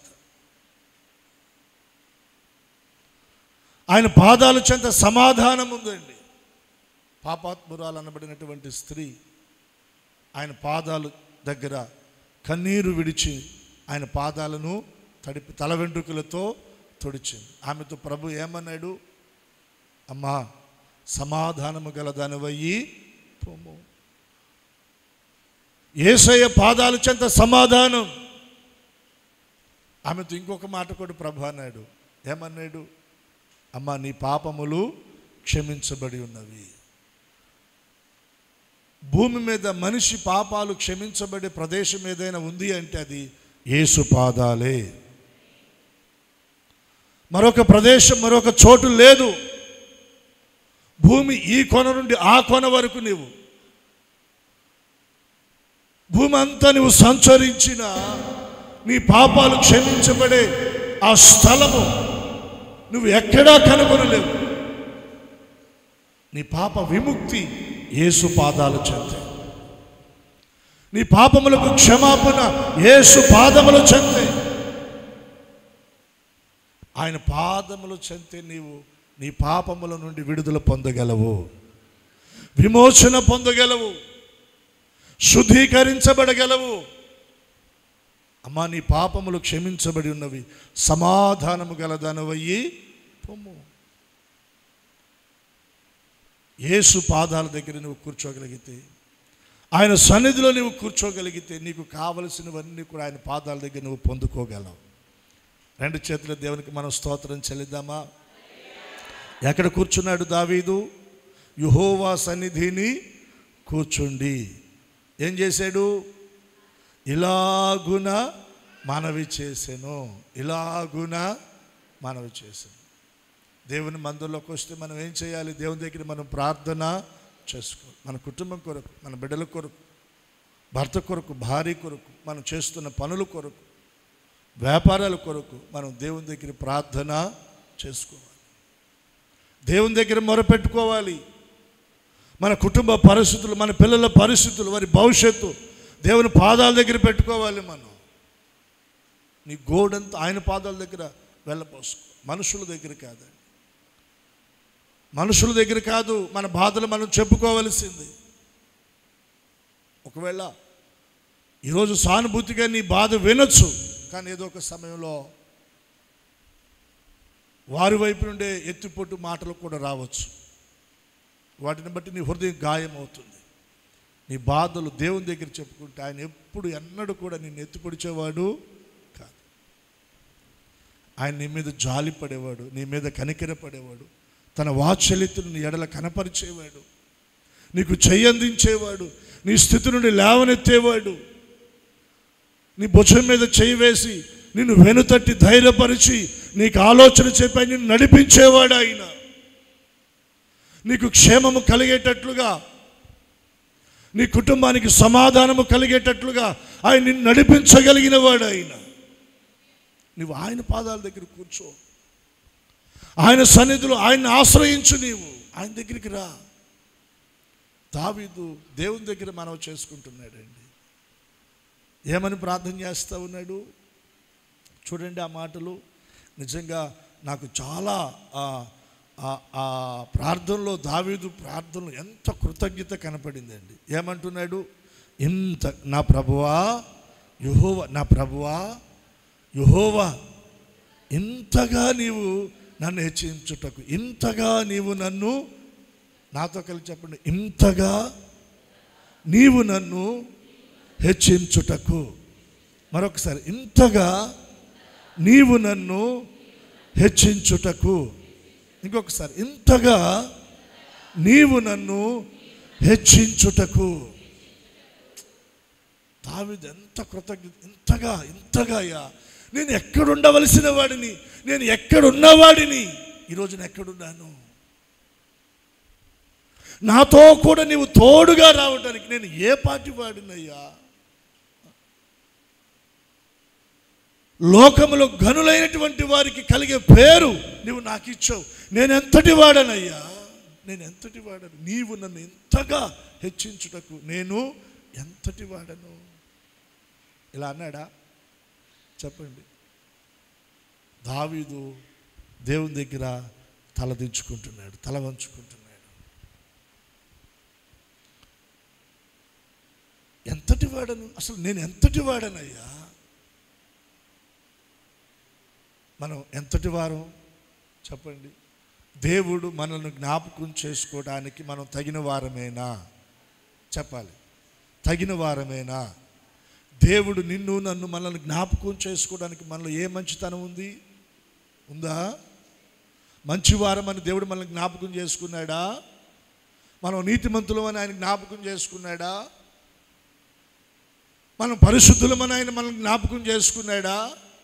ఆయన పాదాల చెంత సమాధానం ఉందండి పాపాత్మురాలు అనబడినటువంటి స్త్రీ ఆయన పాదాలు దగ్గర కన్నీరు విడిచి ఆయన పాదాలను తడిపి తల వెంట్రుకలతో తుడిచింది ఆమెతో ప్రభు ఏమన్నాడు అమ్మా సమాధానము గల దానివయ్యి పొమ్ము ఏసయ్య పాదాల చెంత సమాధానం ఆమెతో ఇంకొక మాట కూడా ప్రభు అన్నాడు ఏమన్నాడు అమ్మా నీ పాపములు క్షమించబడి ఉన్నవి భూమి మీద మనిషి పాపాలు క్షమించబడే ప్రదేశం ఏదైనా ఉంది అంటే అది యేసు పాదాలే మరొక ప్రదేశం మరొక చోటు లేదు భూమి ఈ కొన నుండి ఆ కొన వరకు నీవు భూమి అంతా నువ్వు సంచరించిన నీ పాపాలు క్షమించబడే ఆ స్థలము నువ్వు ఎక్కడా కనుగొనలేవు నీ పాప విముక్తి యేసు పాదాలు చెంతే నీ పాపములకు క్షమాపణ యేసు పాదములు చెంతే ఆయన పాదములు చెంతే నీవు నీ పాపముల నుండి విడుదల పొందగలవు విమోచన పొందగలవు శుద్ధీకరించబడగలవు అమ్మా నీ పాపములు క్షమించబడి ఉన్నవి సమాధానము గలదనవయ్యి పొమ్ము యేసు పాదాల దగ్గర నువ్వు కూర్చోగలిగితే ఆయన సన్నిధిలో నువ్వు కూర్చోగలిగితే నీకు కావలసినవన్నీ కూడా ఆయన పాదాల దగ్గర నువ్వు పొందుకోగలవు రెండు చేతుల దేవునికి మనం స్తోత్రం చెల్లిద్దామా ఎక్కడ కూర్చున్నాడు దావీదు యుహోవా సన్నిధిని కూర్చుండి ఏం చేశాడు ఇలాగున మనవి చేసాను ఇలాగున మనవి చేశాను దేవుని మందులోకి వస్తే మనం ఏం చేయాలి దేవుని దగ్గర మనం ప్రార్థన చేసుకోవాలి మన కుటుంబం కొరకు మన బిడ్డల కొరకు భర్త కొరకు భార్య కొరకు మనం చేస్తున్న పనుల కొరకు వ్యాపారాల కొరకు మనం దేవుని దగ్గర ప్రార్థన చేసుకోవాలి దేవుని దగ్గర మొరపెట్టుకోవాలి మన కుటుంబ పరిస్థితులు మన పిల్లల పరిస్థితులు వారి భవిష్యత్తు దేవుని పాదాల దగ్గర పెట్టుకోవాలి మనం నీ గోడంతా ఆయన పాదాల దగ్గర వెళ్ళపోసుకో మనుషుల దగ్గర కాదండి మనుషుల దగ్గర కాదు మన బాధలు మనం చెప్పుకోవలసింది ఒకవేళ ఈరోజు సానుభూతిగా నీ బాధ వినొచ్చు కానీ ఏదో ఒక సమయంలో వారి వైపు నుండే ఎత్తిపొట్టు మాటలు కూడా రావచ్చు వాటిని బట్టి నీ హృదయం గాయం అవుతుంది నీ బాధలు దేవుని దగ్గర చెప్పుకుంటే ఆయన ఎప్పుడు ఎన్నడూ కూడా నిన్ను ఎత్తిపొడిచేవాడు కాదు ఆయన నీ మీద జాలి పడేవాడు నీ మీద కనికెర పడేవాడు తన వాత్సల్యతను నీ ఎడల కనపరిచేవాడు నీకు చెయ్యందించేవాడు నీ స్థితి నుండి లేవనెత్తేవాడు నీ భుజం మీద చేయి వేసి నిన్ను వెనుతట్టి ధైర్యపరిచి నీకు ఆలోచన చెప్పి నిన్ను నడిపించేవాడు ఆయన నీకు క్షేమము కలిగేటట్లుగా నీ కుటుంబానికి సమాధానము కలిగేటట్లుగా ఆయన నిన్ను నడిపించగలిగిన వాడు ఆయన నువ్వు ఆయన పాదాల దగ్గర కూర్చో ఆయన సన్నిధిలో ఆయన్ని ఆశ్రయించు నీవు ఆయన దగ్గరికి రా దావీదు దేవుని దగ్గర మనవి చేసుకుంటున్నాడండి ఏమని ప్రార్థన చేస్తూ ఉన్నాడు చూడండి ఆ మాటలు నిజంగా నాకు చాలా ఆ- ఆ- ఆ ప్రార్థనలో దావీదు ప్రార్థనలో ఎంత కృతజ్ఞత కనపడిందండి ఏమంటున్నాడు ఇంత నా ప్రభువా యుహోవ నా ప్రభువా యుహోవా ఇంతగా నీవు నన్ను హెచ్చించుటకు ఇంతగా నీవు నన్ను నాతో కలిసి చెప్పండి ఇంతగా నీవు నన్ను హెచ్చించుటకు మరొకసారి ఇంతగా నీవు నన్ను హెచ్చించుటకు ఇంకొకసారి ఇంతగా నీవు నన్ను హెచ్చించుటకు దావిది ఎంత కృతజ్ఞత ఇంతగా ఇంతగా అయ్యా నేను ఎక్కడుండవలసిన వాడిని నేను ఎక్కడున్నవాడిని ఈరోజు నేను ఎక్కడున్నాను నాతో కూడా నీవు తోడుగా రావడానికి నేను ఏ పాటి వాడినయ్యా లోకములో గనులైనటువంటి వారికి కలిగే పేరు నువ్వు నాకు ఇచ్చావు నేను ఎంతటి వాడనయ్యా నేను ఎంతటి వాడను నీవు నన్ను ఎంతగా హెచ్చించుటకు నేను ఎంతటి వాడను ఇలా అన్నాడా చెప్పండి దావీదు దేవుని దగ్గర తలదించుకుంటున్నాడు తల వంచుకుంటున్నాడు ఎంతటి వాడను అసలు నేను ఎంతటి వాడనయ్యా మనం ఎంతటి వారం చెప్పండి దేవుడు మనల్ని జ్ఞాపకం చేసుకోవడానికి మనం తగిన వారమేనా చెప్పాలి తగిన వారమేనా దేవుడు నిన్ను నన్ను మనల్ని జ్ఞాపకం చేసుకోవడానికి మనలో ఏ మంచితనం ఉంది ఉందా మంచివారం అని దేవుడు మనల్ని జ్ఞాపకం చేసుకున్నాడా మనం నీతిమంతులం అని ఆయన జ్ఞాపకం చేసుకున్నాడా మనం పరిశుద్ధులమని ఆయన మనల్ని జ్ఞాపకం చేసుకున్నాడా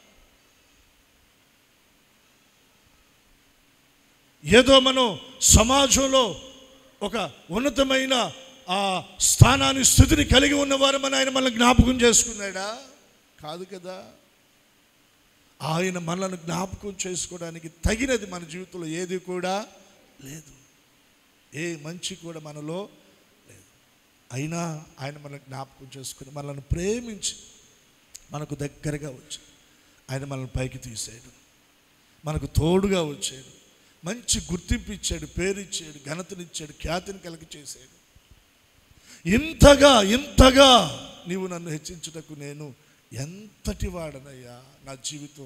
ఏదో మనం సమాజంలో ఒక ఉన్నతమైన ఆ స్థానాన్ని స్థితిని కలిగి ఉన్నవారమని ఆయన మనల్ని జ్ఞాపకం చేసుకున్నాడా కాదు కదా ఆయన మనల్ని జ్ఞాపకం చేసుకోవడానికి తగినది మన జీవితంలో ఏది కూడా లేదు ఏ మంచి కూడా మనలో లేదు అయినా ఆయన మనల్ని జ్ఞాపకం చేసుకుని మనల్ని ప్రేమించి మనకు దగ్గరగా వచ్చి ఆయన మనల్ని పైకి తీసాడు మనకు తోడుగా వచ్చాడు మంచి గుర్తింపు ఇచ్చాడు పేరు ఇచ్చాడు ఘనతనిచ్చాడు ఖ్యాతిని కలిగి చేశాడు ఇంతగా ఇంతగా నీవు నన్ను హెచ్చించుటకు నేను ఎంతటి వాడనయ్యా నా జీవితం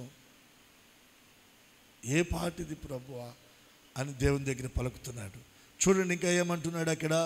ఏ పాటిది ప్రభువా అని దేవుని దగ్గర పలుకుతున్నాడు చూడండి ఇంకా ఏమంటున్నాడు అక్కడ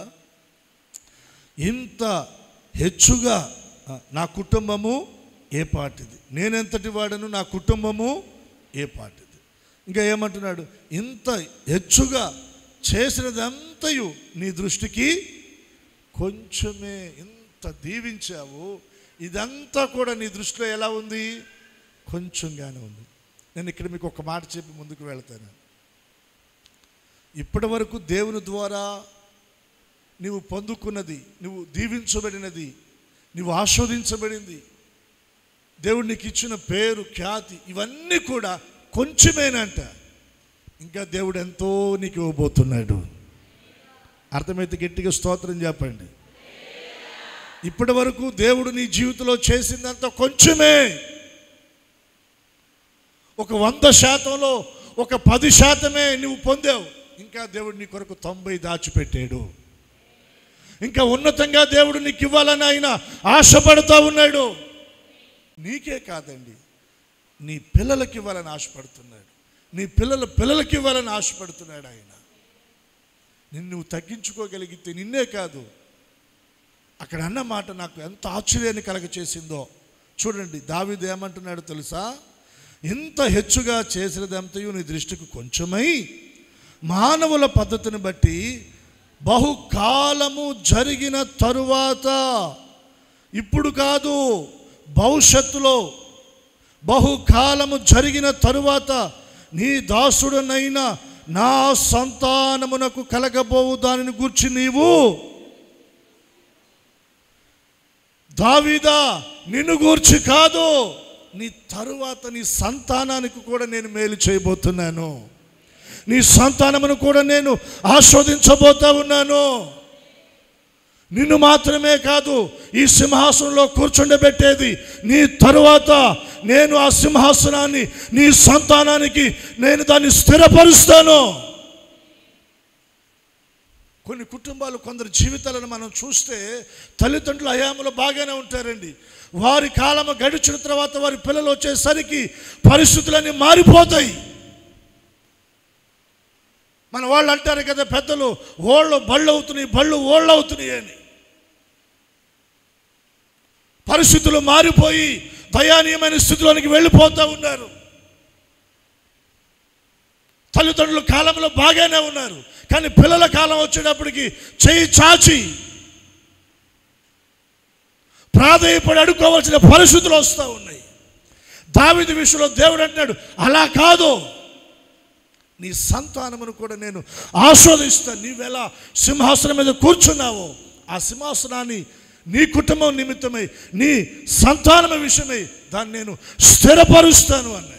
ఇంత హెచ్చుగా ఆ, నా కుటుంబము ఏ పాటిది నేనెంతటి వాడను నా కుటుంబము ఏ పాటిది ఇంకా ఏమంటున్నాడు ఇంత హెచ్చుగా చేసినదంతయు నీ దృష్టికి కొంచెమే ఇంత ఇంత దీవించావు ఇదంతా కూడా నీ దృష్టిలో ఎలా ఉంది కొంచెంగానే ఉంది నేను ఇక్కడ మీకు ఒక మాట చెప్పి ముందుకు వెళ్తాను ఇప్పటి వరకు దేవుని ద్వారా నీవు పొందుకున్నది నువ్వు దీవించబడినది నువ్వు ఆస్వాదించబడింది దేవుడు నీకు ఇచ్చిన పేరు ఖ్యాతి ఇవన్నీ కూడా కొంచెమేనంట ఇంకా దేవుడు ఎంతో నీకు ఇవ్వబోతున్నాడు అర్థమైతే గట్టిగా స్తోత్రం చెప్పండి ఇప్పటి వరకు దేవుడు నీ జీవితంలో చేసిందంత కొంచెమే ఒక వంద శాతంలో ఒక పది శాతమే నువ్వు పొందావు ఇంకా దేవుడు నీ కొరకు తొంభై దాచిపెట్టాడు ఇంకా ఉన్నతంగా దేవుడు నీకు ఇవ్వాలని ఆయన ఆశపడుతూ ఉన్నాడు నీకే కాదండి నీ పిల్లలకి ఇవ్వాలని ఆశపడుతున్నాడు నీ పిల్లల పిల్లలకి ఇవ్వాలని ఆశపడుతున్నాడు ఆయన నిన్ను నువ్వు తగ్గించుకోగలిగితే నిన్నే కాదు అక్కడ అన్న మాట నాకు ఎంత ఆశ్చర్యాన్ని కలగచేసిందో చూడండి దావీదు ఏమంటున్నాడు తెలుసా ఇంత హెచ్చుగా చేసినదంతయు నీ దృష్టికి కొంచెమై మానవుల పద్ధతిని బట్టి బహుకాలము జరిగిన తరువాత ఇప్పుడు కాదు భవిష్యత్తులో బహుకాలము జరిగిన తరువాత నీ దాసుడనైన నా సంతానమునకు కలగబోవు దానిని గూర్చి నీవు దావీదా నిన్ను గూర్చి కాదు నీ తరువాత నీ సంతానానికి కూడా నేను మేలు చేయబోతున్నాను నీ సంతానమును కూడా నేను ఆస్వాదించబోతా ఉన్నాను నిన్ను మాత్రమే కాదు ఈ సింహాసనంలో కూర్చుండబెట్టేది నీ తరువాత నేను ఆ సింహాసనాన్ని నీ సంతానానికి నేను దాన్ని స్థిరపరుస్తాను కొన్ని కుటుంబాలు కొందరు జీవితాలను మనం చూస్తే తల్లిదండ్రులు అయాములు బాగానే ఉంటారండి వారి కాలము గడిచిన తర్వాత వారి పిల్లలు వచ్చేసరికి పరిస్థితులన్నీ మారిపోతాయి మన వాళ్ళు అంటారు కదా పెద్దలు ఓళ్ళు బళ్ళు అవుతున్నాయి బళ్ళు ఓళ్ళు అవుతున్నాయి అని పరిస్థితులు మారిపోయి దయానీయమైన స్థితిలోనికి వెళ్ళిపోతూ ఉన్నారు తల్లిదండ్రుల కాలంలో బాగానే ఉన్నారు కానీ పిల్లల కాలం వచ్చేటప్పటికి చెయ్యి చాచి ప్రాధేయపడి అడుక్కోవాల్సిన పరిస్థితులు వస్తూ ఉన్నాయి దావిది విషయంలో దేవుడు అంటున్నాడు అలా కాదు నీ సంతానమును కూడా నేను ఆస్వాదిస్తాను నీవెలా సింహాసనం మీద కూర్చున్నావో ఆ సింహాసనాన్ని నీ కుటుంబం నిమిత్తమై నీ సంతానం విషయమై దాన్ని నేను స్థిరపరుస్తాను అన్నాడు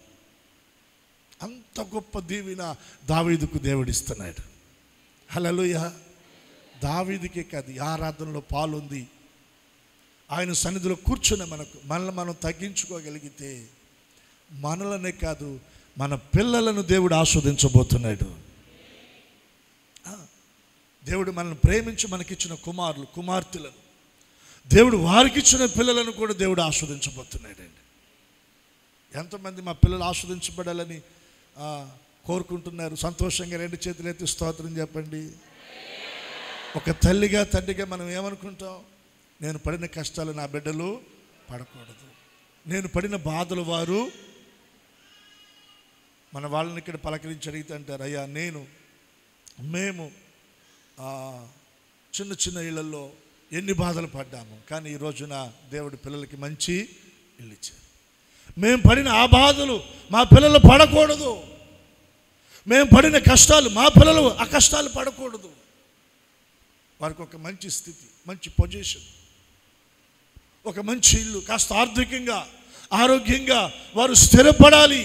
అంత గొప్ప దీవిన దావీదుకు దేవుడిస్తున్నాడు హలలుయ దావీదికే కాదు ఈ ఆరాధనలో పాలుంది ఆయన సన్నిధిలో కూర్చున్న మనకు మనల్ని మనం తగ్గించుకోగలిగితే మనలనే కాదు మన పిల్లలను దేవుడు ఆస్వాదించబోతున్నాడు ఆ, దేవుడు మనల్ని ప్రేమించి మనకిచ్చిన కుమారులు కుమార్తెలను దేవుడు వారికిచ్చిన పిల్లలను కూడా దేవుడు ఆస్వాదించబోతున్నాడండి ఎంతమంది మా పిల్లలు ఆస్వాదించబడాలని ఆ, కోరుకుంటున్నారు సంతోషంగా రెండు చేతులు ఎత్తి స్తోత్రం చెప్పండి ఒక తల్లిగా తండ్రిగా మనం ఏమనుకుంటాం నేను పడిన కష్టాలు నా బిడ్డలు పడకూడదు నేను పడిన బాధలు వారు మన వాళ్ళని ఇక్కడ పలకరించి అడిగితే అంటారు అయ్యా నేను మేము ఆ, చిన్న చిన్న ఇళ్లలో ఎన్ని బాధలు పడ్డాము కానీ ఈ రోజున దేవుడి పిల్లలకి మంచి ఇల్లు ఇచ్చారు మేము పడిన ఆ బాధలు మా పిల్లలు పడకూడదు మేము పడిన కష్టాలు మా పిల్లలు ఆ కష్టాలు పడకూడదు వారికి ఒక మంచి స్థితి మంచి పొజిషన్ ఒక మంచి ఇల్లు కాస్త ఆర్థికంగా ఆరోగ్యంగా వారు స్థిరపడాలి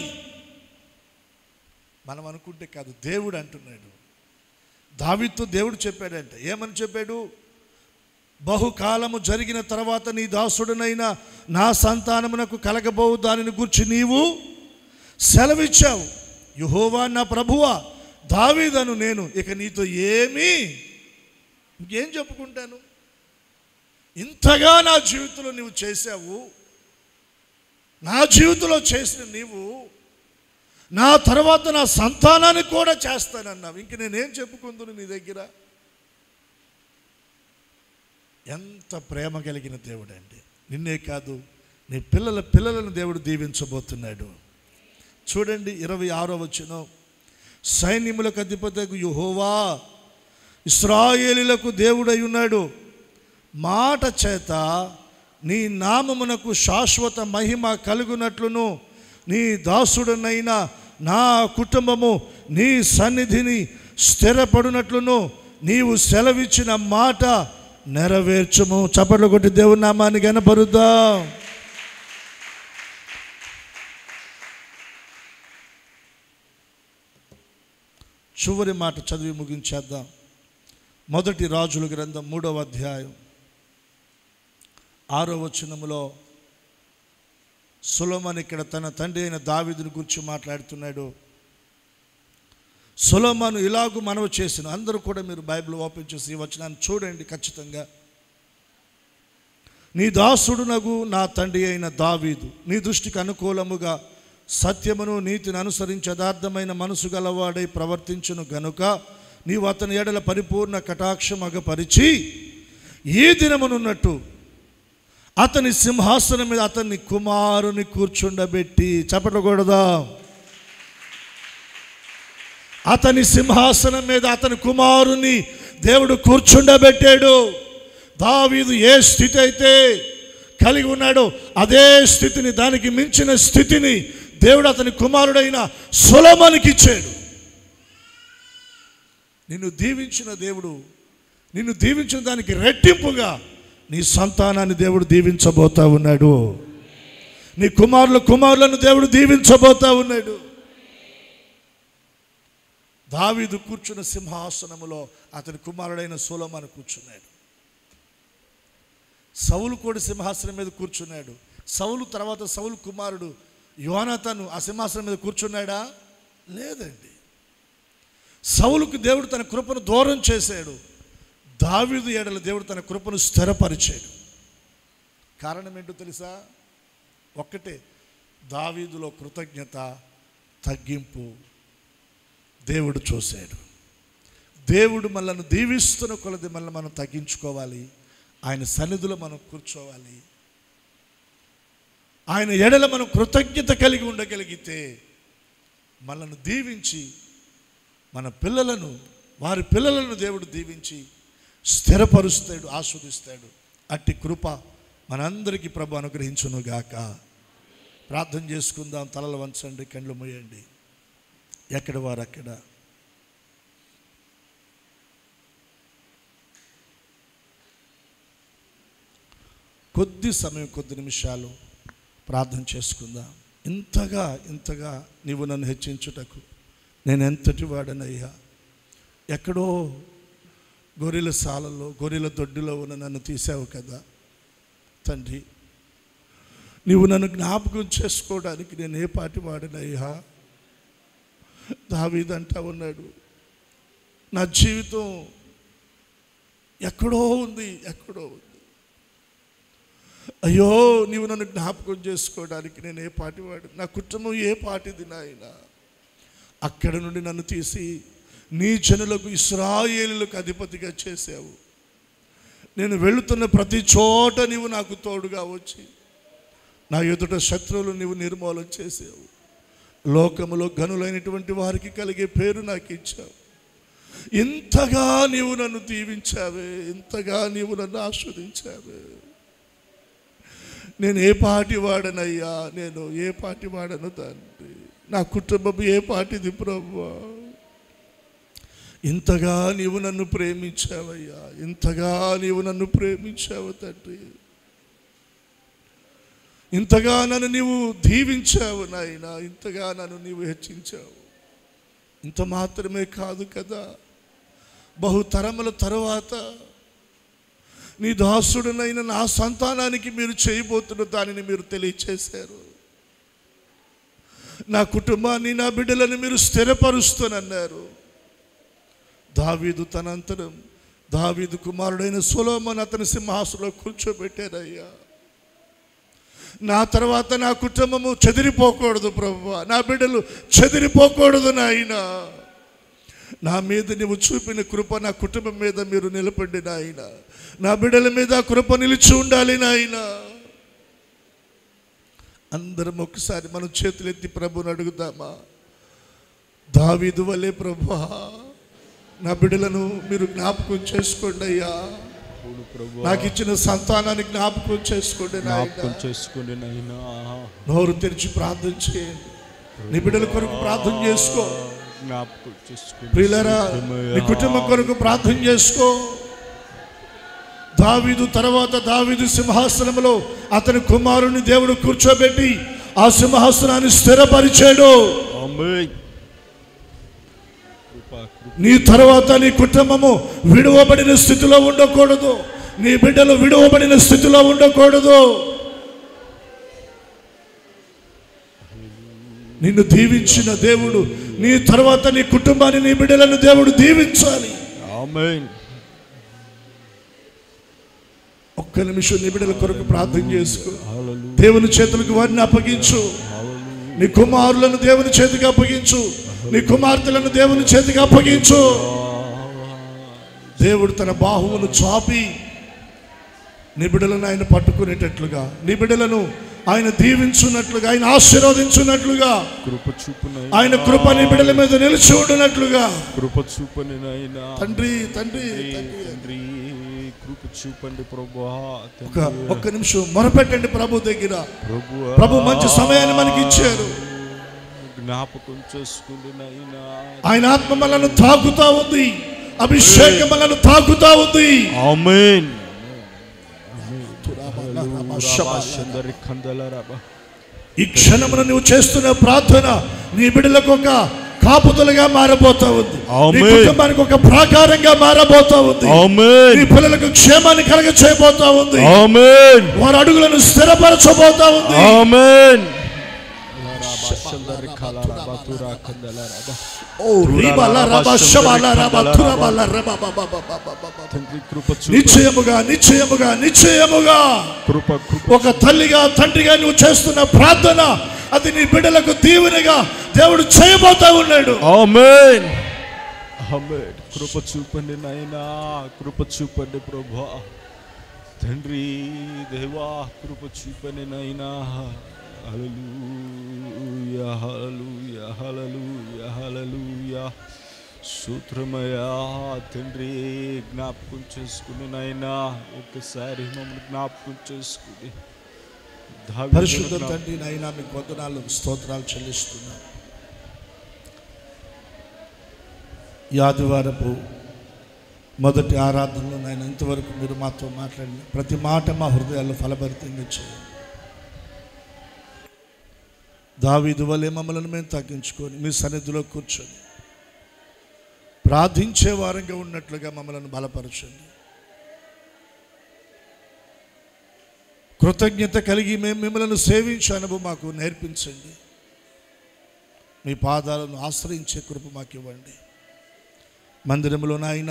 మనం అనుకుంటే కాదు దేవుడు అంటున్నాడు దావితో దేవుడు చెప్పాడంట ఏమని చెప్పాడు బహుకాలము జరిగిన తర్వాత నీ దాసుడునైనా నా సంతానమునకు కలగబోవు దానిని గురించి నీవు సెలవిచ్చావు యుహోవా నా ప్రభువా దావీదను నేను ఇక నీతో ఏమీ ఇంకేం చెప్పుకుంటాను ఇంతగా నా జీవితంలో నువ్వు చేశావు నా జీవితంలో చేసిన నీవు నా తర్వాత నా సంతానానికి కూడా చేస్తానన్నావు ఇంక నేనేం చెప్పుకుందును నీ దగ్గర ఎంత ప్రేమ కలిగిన దేవుడు అండి నిన్నే కాదు నీ పిల్లల పిల్లలను దేవుడు దీవించబోతున్నాడు చూడండి ఇరవై ఆరో వచ్చిన సైన్యములకు అధిపతకు యుహోవా ఇస్రాయేలీలకు దేవుడై ఉన్నాడు మాట చేత నీ నామమునకు శాశ్వత మహిమ కలుగునట్లును నీ దాసుడనైన నా కుటుంబము నీ సన్నిధిని స్థిరపడినట్లును నీవు సెలవిచ్చిన మాట నెరవేర్చము చప్పట్లు కొట్టి దేవుని నామాన్ని కనపరుద్దాం చివరి మాట చదివి ముగించేద్దాం మొదటి రాజుల గ్రంథం మూడవ అధ్యాయం ఆరో వచనములో సులోమన్ ఇక్కడ తన తండ్రి అయిన దావీదుని గురించి మాట్లాడుతున్నాడు సులోమాను ఇలాగూ మనవి చేసిన అందరూ కూడా మీరు బైబిల్ ఓపెన్ చేసి ఈ వచనాన్ని చూడండి ఖచ్చితంగా నీ దాసుడునగు నా తండ్రి అయిన దావీదు నీ దృష్టికి అనుకూలముగా సత్యమును నీతిని అనుసరించి యథార్థమైన మనసు గలవాడై ప్రవర్తించును గనుక నీవు అతని ఎడల పరిపూర్ణ కటాక్షమగపరిచి ఈ దినమునున్నట్టు అతని సింహాసనం మీద అతన్ని కుమారుని కూర్చుండబెట్టి చెప్పకూడదా అతని సింహాసనం మీద అతని కుమారుని దేవుడు కూర్చుండబెట్టాడు దావీదు ఏ స్థితి అయితే కలిగి ఉన్నాడో అదే స్థితిని దానికి మించిన స్థితిని దేవుడు అతని కుమారుడైన సులభనికి ఇచ్చాడు నిన్ను దీవించిన దేవుడు నిన్ను దీవించిన దానికి రెట్టింపుగా నీ సంతానాన్ని దేవుడు దీవించబోతా ఉన్నాడు నీ కుమారుల కుమారులను దేవుడు దీవించబోతా ఉన్నాడు దావీదు కూర్చున్న సింహాసనములో అతని కుమారుడైన సోలమాను కూర్చున్నాడు సౌలు కూడా సింహాసనం మీద కూర్చున్నాడు సౌలు తర్వాత సౌలు కుమారుడు యోనాతను ఆ సింహాసనం మీద కూర్చున్నాడా లేదండి సౌలుకు దేవుడు తన కృపను దూరం చేశాడు దావీదు ఏడల దేవుడు తన కృపను స్థిరపరిచాడు కారణం ఏంటో తెలుసా ఒక్కటే దావీదులో కృతజ్ఞత తగ్గింపు దేవుడు చూశాడు దేవుడు మనల్ని దీవిస్తున్న కొలది మనల్ని మనం తగ్గించుకోవాలి ఆయన సన్నిధిలో మనం కూర్చోవాలి ఆయన ఎడల మనం కృతజ్ఞత కలిగి ఉండగలిగితే మనల్ని దీవించి మన పిల్లలను వారి పిల్లలను దేవుడు దీవించి స్థిరపరుస్తాడు ఆస్వాదిస్తాడు అట్టి కృప మనందరికీ ప్రభు అనుగ్రహించునుగాక ప్రార్థన చేసుకుందాం తలలు వంచండి కళ్ళు మూయండి ఎక్కడ వారు అక్కడ కొద్ది సమయం కొద్ది నిమిషాలు ప్రార్థన చేసుకుందాం ఇంతగా ఇంతగా నీవు నన్ను హెచ్చించుటకు నేను ఎంతటి వాడనయ్యా ఎక్కడో గొర్రెల సాలలో గొర్రెల దొడ్డిలో ఉన్న నన్ను తీసావు కదా తండ్రి నీవు నన్ను జ్ఞాపకం చేసుకోవడానికి నేను ఏ పాటి వాడినయ్యా దావీదంటా ఉన్నాడు నా జీవితం ఎక్కడో ఉంది ఎక్కడో ఉంది అయ్యో నీవు నన్ను జ్ఞాపకం చేసుకోవడానికి నేను ఏ పాటి వాడు నా కుటుంబం ఏ పాటిది నాయన అక్కడ నుండి నన్ను తీసి నీ జనులకు ఇస్రాయేలులకు అధిపతిగా చేసావు నేను వెళుతున్న ప్రతి చోట నీవు నాకు తోడుగా వచ్చి నా ఎదుట శత్రువులు నీవు నిర్మూలన చేసావు లోకములో గనులైనటువంటి వారికి కలిగే పేరు నాకు ఇచ్చావు ఇంతగా నీవు నన్ను దీవించావే ఇంతగా నీవు నన్ను ఆస్వాదించావే నేను ఏ పాటి వాడనయ్యా నేను ఏ పాటి వాడను తండ్రి నా కుటుంబం ఏ పాటిది ప్రభు ఇంతగా నీవు నన్ను ప్రేమించావయ్యా ఇంతగా నీవు నన్ను ప్రేమించావు తండ్రి ఇంతగా నన్ను నీవు దీవించావు నాయన ఇంతగా నన్ను నీవు హెచ్చించావు ఇంత మాత్రమే కాదు కదా బహుతరముల తరువాత నీ దాసుడునైన నా సంతానానికి మీరు చేయబోతున్న దానిని మీరు తెలియచేశారు నా కుటుంబాన్ని నా బిడ్డలను మీరు స్థిరపరుస్తానన్నారు దావీదు తనంతరం దావీదు కుమారుడైన సులోమన్ అతని సింహాసనంలో కూర్చోబెట్టారయ్యా నా తర్వాత నా కుటుంబము చెదిరిపోకూడదు ప్రభు నా బిడ్డలు చెదిరిపోకూడదు నాయన నా మీద నువ్వు చూపిన కృప నా కుటుంబం మీద మీరు నిలబడి నాయన నా బిడ్డల మీద ఆ కృప నిలిచి ఉండాలి నాయన అందరం ఒకసారి మనం చేతులెత్తి ప్రభుని అడుగుదామా దావీదు వలే ప్రభా నా బిడ్డలను మీరు జ్ఞాపకం చేసుకోండి అయ్యా సంపూర్ణ ప్రభు నాకు ఇచ్చిన సంతానాన్ని జ్ఞాపకం చేసుకోండి జ్ఞాపకం నాయనా. చేసుకోండి నైనా నోరు తెరిచి ప్రార్థన చేయండి నీ బిడ్డల కొరకు ప్రార్థన చేసుకో జ్ఞాపకం చేసుకోండి ప్రియులరా నీ కుటుంబం కొరకు ప్రార్థన చేసుకో దావీదు తర్వాత దావీదు సింహాసనంలో అతని కుమారుని దేవుడు కూర్చోబెట్టి ఆ సింహాసనాన్ని స్థిరపరిచాడు ఆమేన్ కృప కృప నీ తర్వాత నీ కుటుంబము విడువబడిన స్థితిలో ఉండకూడదు నీ బిడ్డలు విడువబడిన స్థితిలో ఉండకూడదు నిన్ను దీవించిన దేవుడు నీ తర్వాత నీ కుటుంబాన్ని నీ బిడ్డలను దేవుడు దీవించాలి ఆమేన్ ఒక్క నిమిషం నీ బిడ్డల కొరకు ప్రార్థన చేసుకో హల్లెలూయా దేవుని చేతులకు వారిని అప్పగించు హల్లెలూయా నీ కుమారులను దేవుని చేతికి అప్పగించు నీ కుమార్తెలను దేవుని చేతికి అప్పగించు దేవుడు తన బాహువును చాపి నీ బిడ్డలను ఆయన పట్టుకునేటట్లుగా నీ బిడ్డలను ఆయన దీవించున్నట్లుగా ఆయన ఆశీర్వదించున్నట్లుగా కృప చూపున ఆయన కృప నీ బిడ్డల మీద నిలిచి ఉండినట్లుగా కృప చూపని నాయనా తండ్రి తండ్రి తండ్రి తండ్రి కృప చూపండి ప్రభా ఒక తండ్రి ఒక్క నిమిషం మొరపెట్టండి ప్రభు దగ్గర ప్రభు ప్రభు మంచి సమయాన్ని మనకి ఇచ్చారు జ్ఞాపకం చేసుకుంది నాయనా ఆయన ఆత్మ మనల్ని తాకుతా ఉంది అభిషేకం మనల్ని తాకుతా ఉంది ఆమేన్ రాబాషందరి కందలరాబా ఈ క్షణమున నువ్వు చేస్తున్న ప్రార్థన నీ బిడ్డలకు ఒక కాపుదలుగా మారబోతా ఉంది నీ ఆమేన్. కుటుంబానికి ఒక ప్రాకారంగా మారబోతా ఉంది ఆమేన్ నీ పిల్లలకు క్షేమాన్ని కలగ చేయబోతా ఉంది ఆమేన్ వారి అడుగులను స్థిరపరచబోతా ఉంది ఆమేన్ రాబాషందరి కలరాబా తురా కందలరాబా ఓ రీబాల రబ శబాల రబ తురబాల రబ బ బ బ బ బ బ. తండ్రి కృప చూప నిశ్చయముగా నిశ్చయముగా నిశ్చయముగా కృప కృప ఒక తల్లిగా తండ్రిగా నువ్వు చేస్తున్న ప్రార్థన అది నీ బిడ్డలకు దీవెనగా దేవుడు చేయబోతా ఉన్నాడు ఆమేన్ ఆమేన్ కృప చూపండి నాయనా కృప చూపండి ప్రభా తండ్రి దేవా కృప చూపండి నాయనా హల్లెలూయా హల్లెలూయా హల్లెలూయా హల్లెలూయా సూత్రమయా తండ్రి జ్ఞాపకం చేసుకుని నాయనా ఒక్కసారి మమ్మల్ని జ్ఞాపకం చేసుకుని దావీదును పరిశుద్ధ జ్ఞాపకం తండ్రి నైనా మీకు వందనాలు స్తోత్రాలు చెల్లిస్తున్నా ఈ ఆదివారపు మొదటి ఆరాధనలో నాయన ఇంతవరకు మీరు మాతో మాట్లాడిన ప్రతి మాట మా హృదయాల్లో ఫలభరితంగా చేయండి దావీదు వలె మమ్మల్ని మేము తగ్గించుకొని మీ సన్నిధిలో కూర్చొని ప్రార్థించే వారంగా ఉన్నట్లుగా మమ్మల్ని బలపరచండి కృతజ్ఞత కలిగి మేము మిమ్మల్ని సేవించే అనుభవం మాకు నేర్పించండి మీ పాదాలను ఆశ్రయించే కృప మాకు ఇవ్వండి మందిరంలో నాయన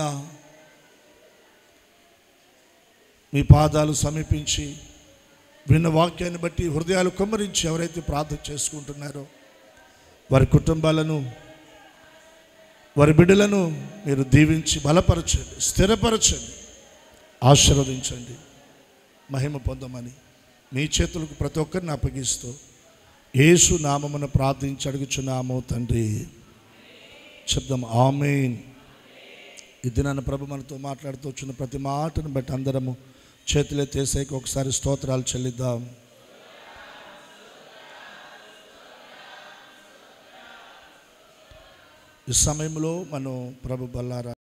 మీ పాదాలు సమీపించి విన్న వాక్యాన్ని బట్టి హృదయాలు కొమ్మరించి ఎవరైతే ప్రార్థన చేసుకుంటున్నారో వారి కుటుంబాలను వారి బిడ్డలను మీరు దీవించి బలపరచండి స్థిరపరచండి ఆశీర్వదించండి మహిమ పొందమని మీ చేతులకు ప్రతి ఒక్కరిని అప్పగిస్తూ యేసు నామమున ప్రార్థించి అడుగుచున్నాము తండ్రి శబ్దం ఆమెన్ ఈ దినాన ప్రభు మనతో మాట్లాడుతూ వచ్చిన ప్రతి మాటను బట్టి అందరము చేతులెత్తేసేకి ఒకసారి స్తోత్రాలు చెల్లిద్దాం ఈ సమయంలో మనం ప్రభు బల్లారా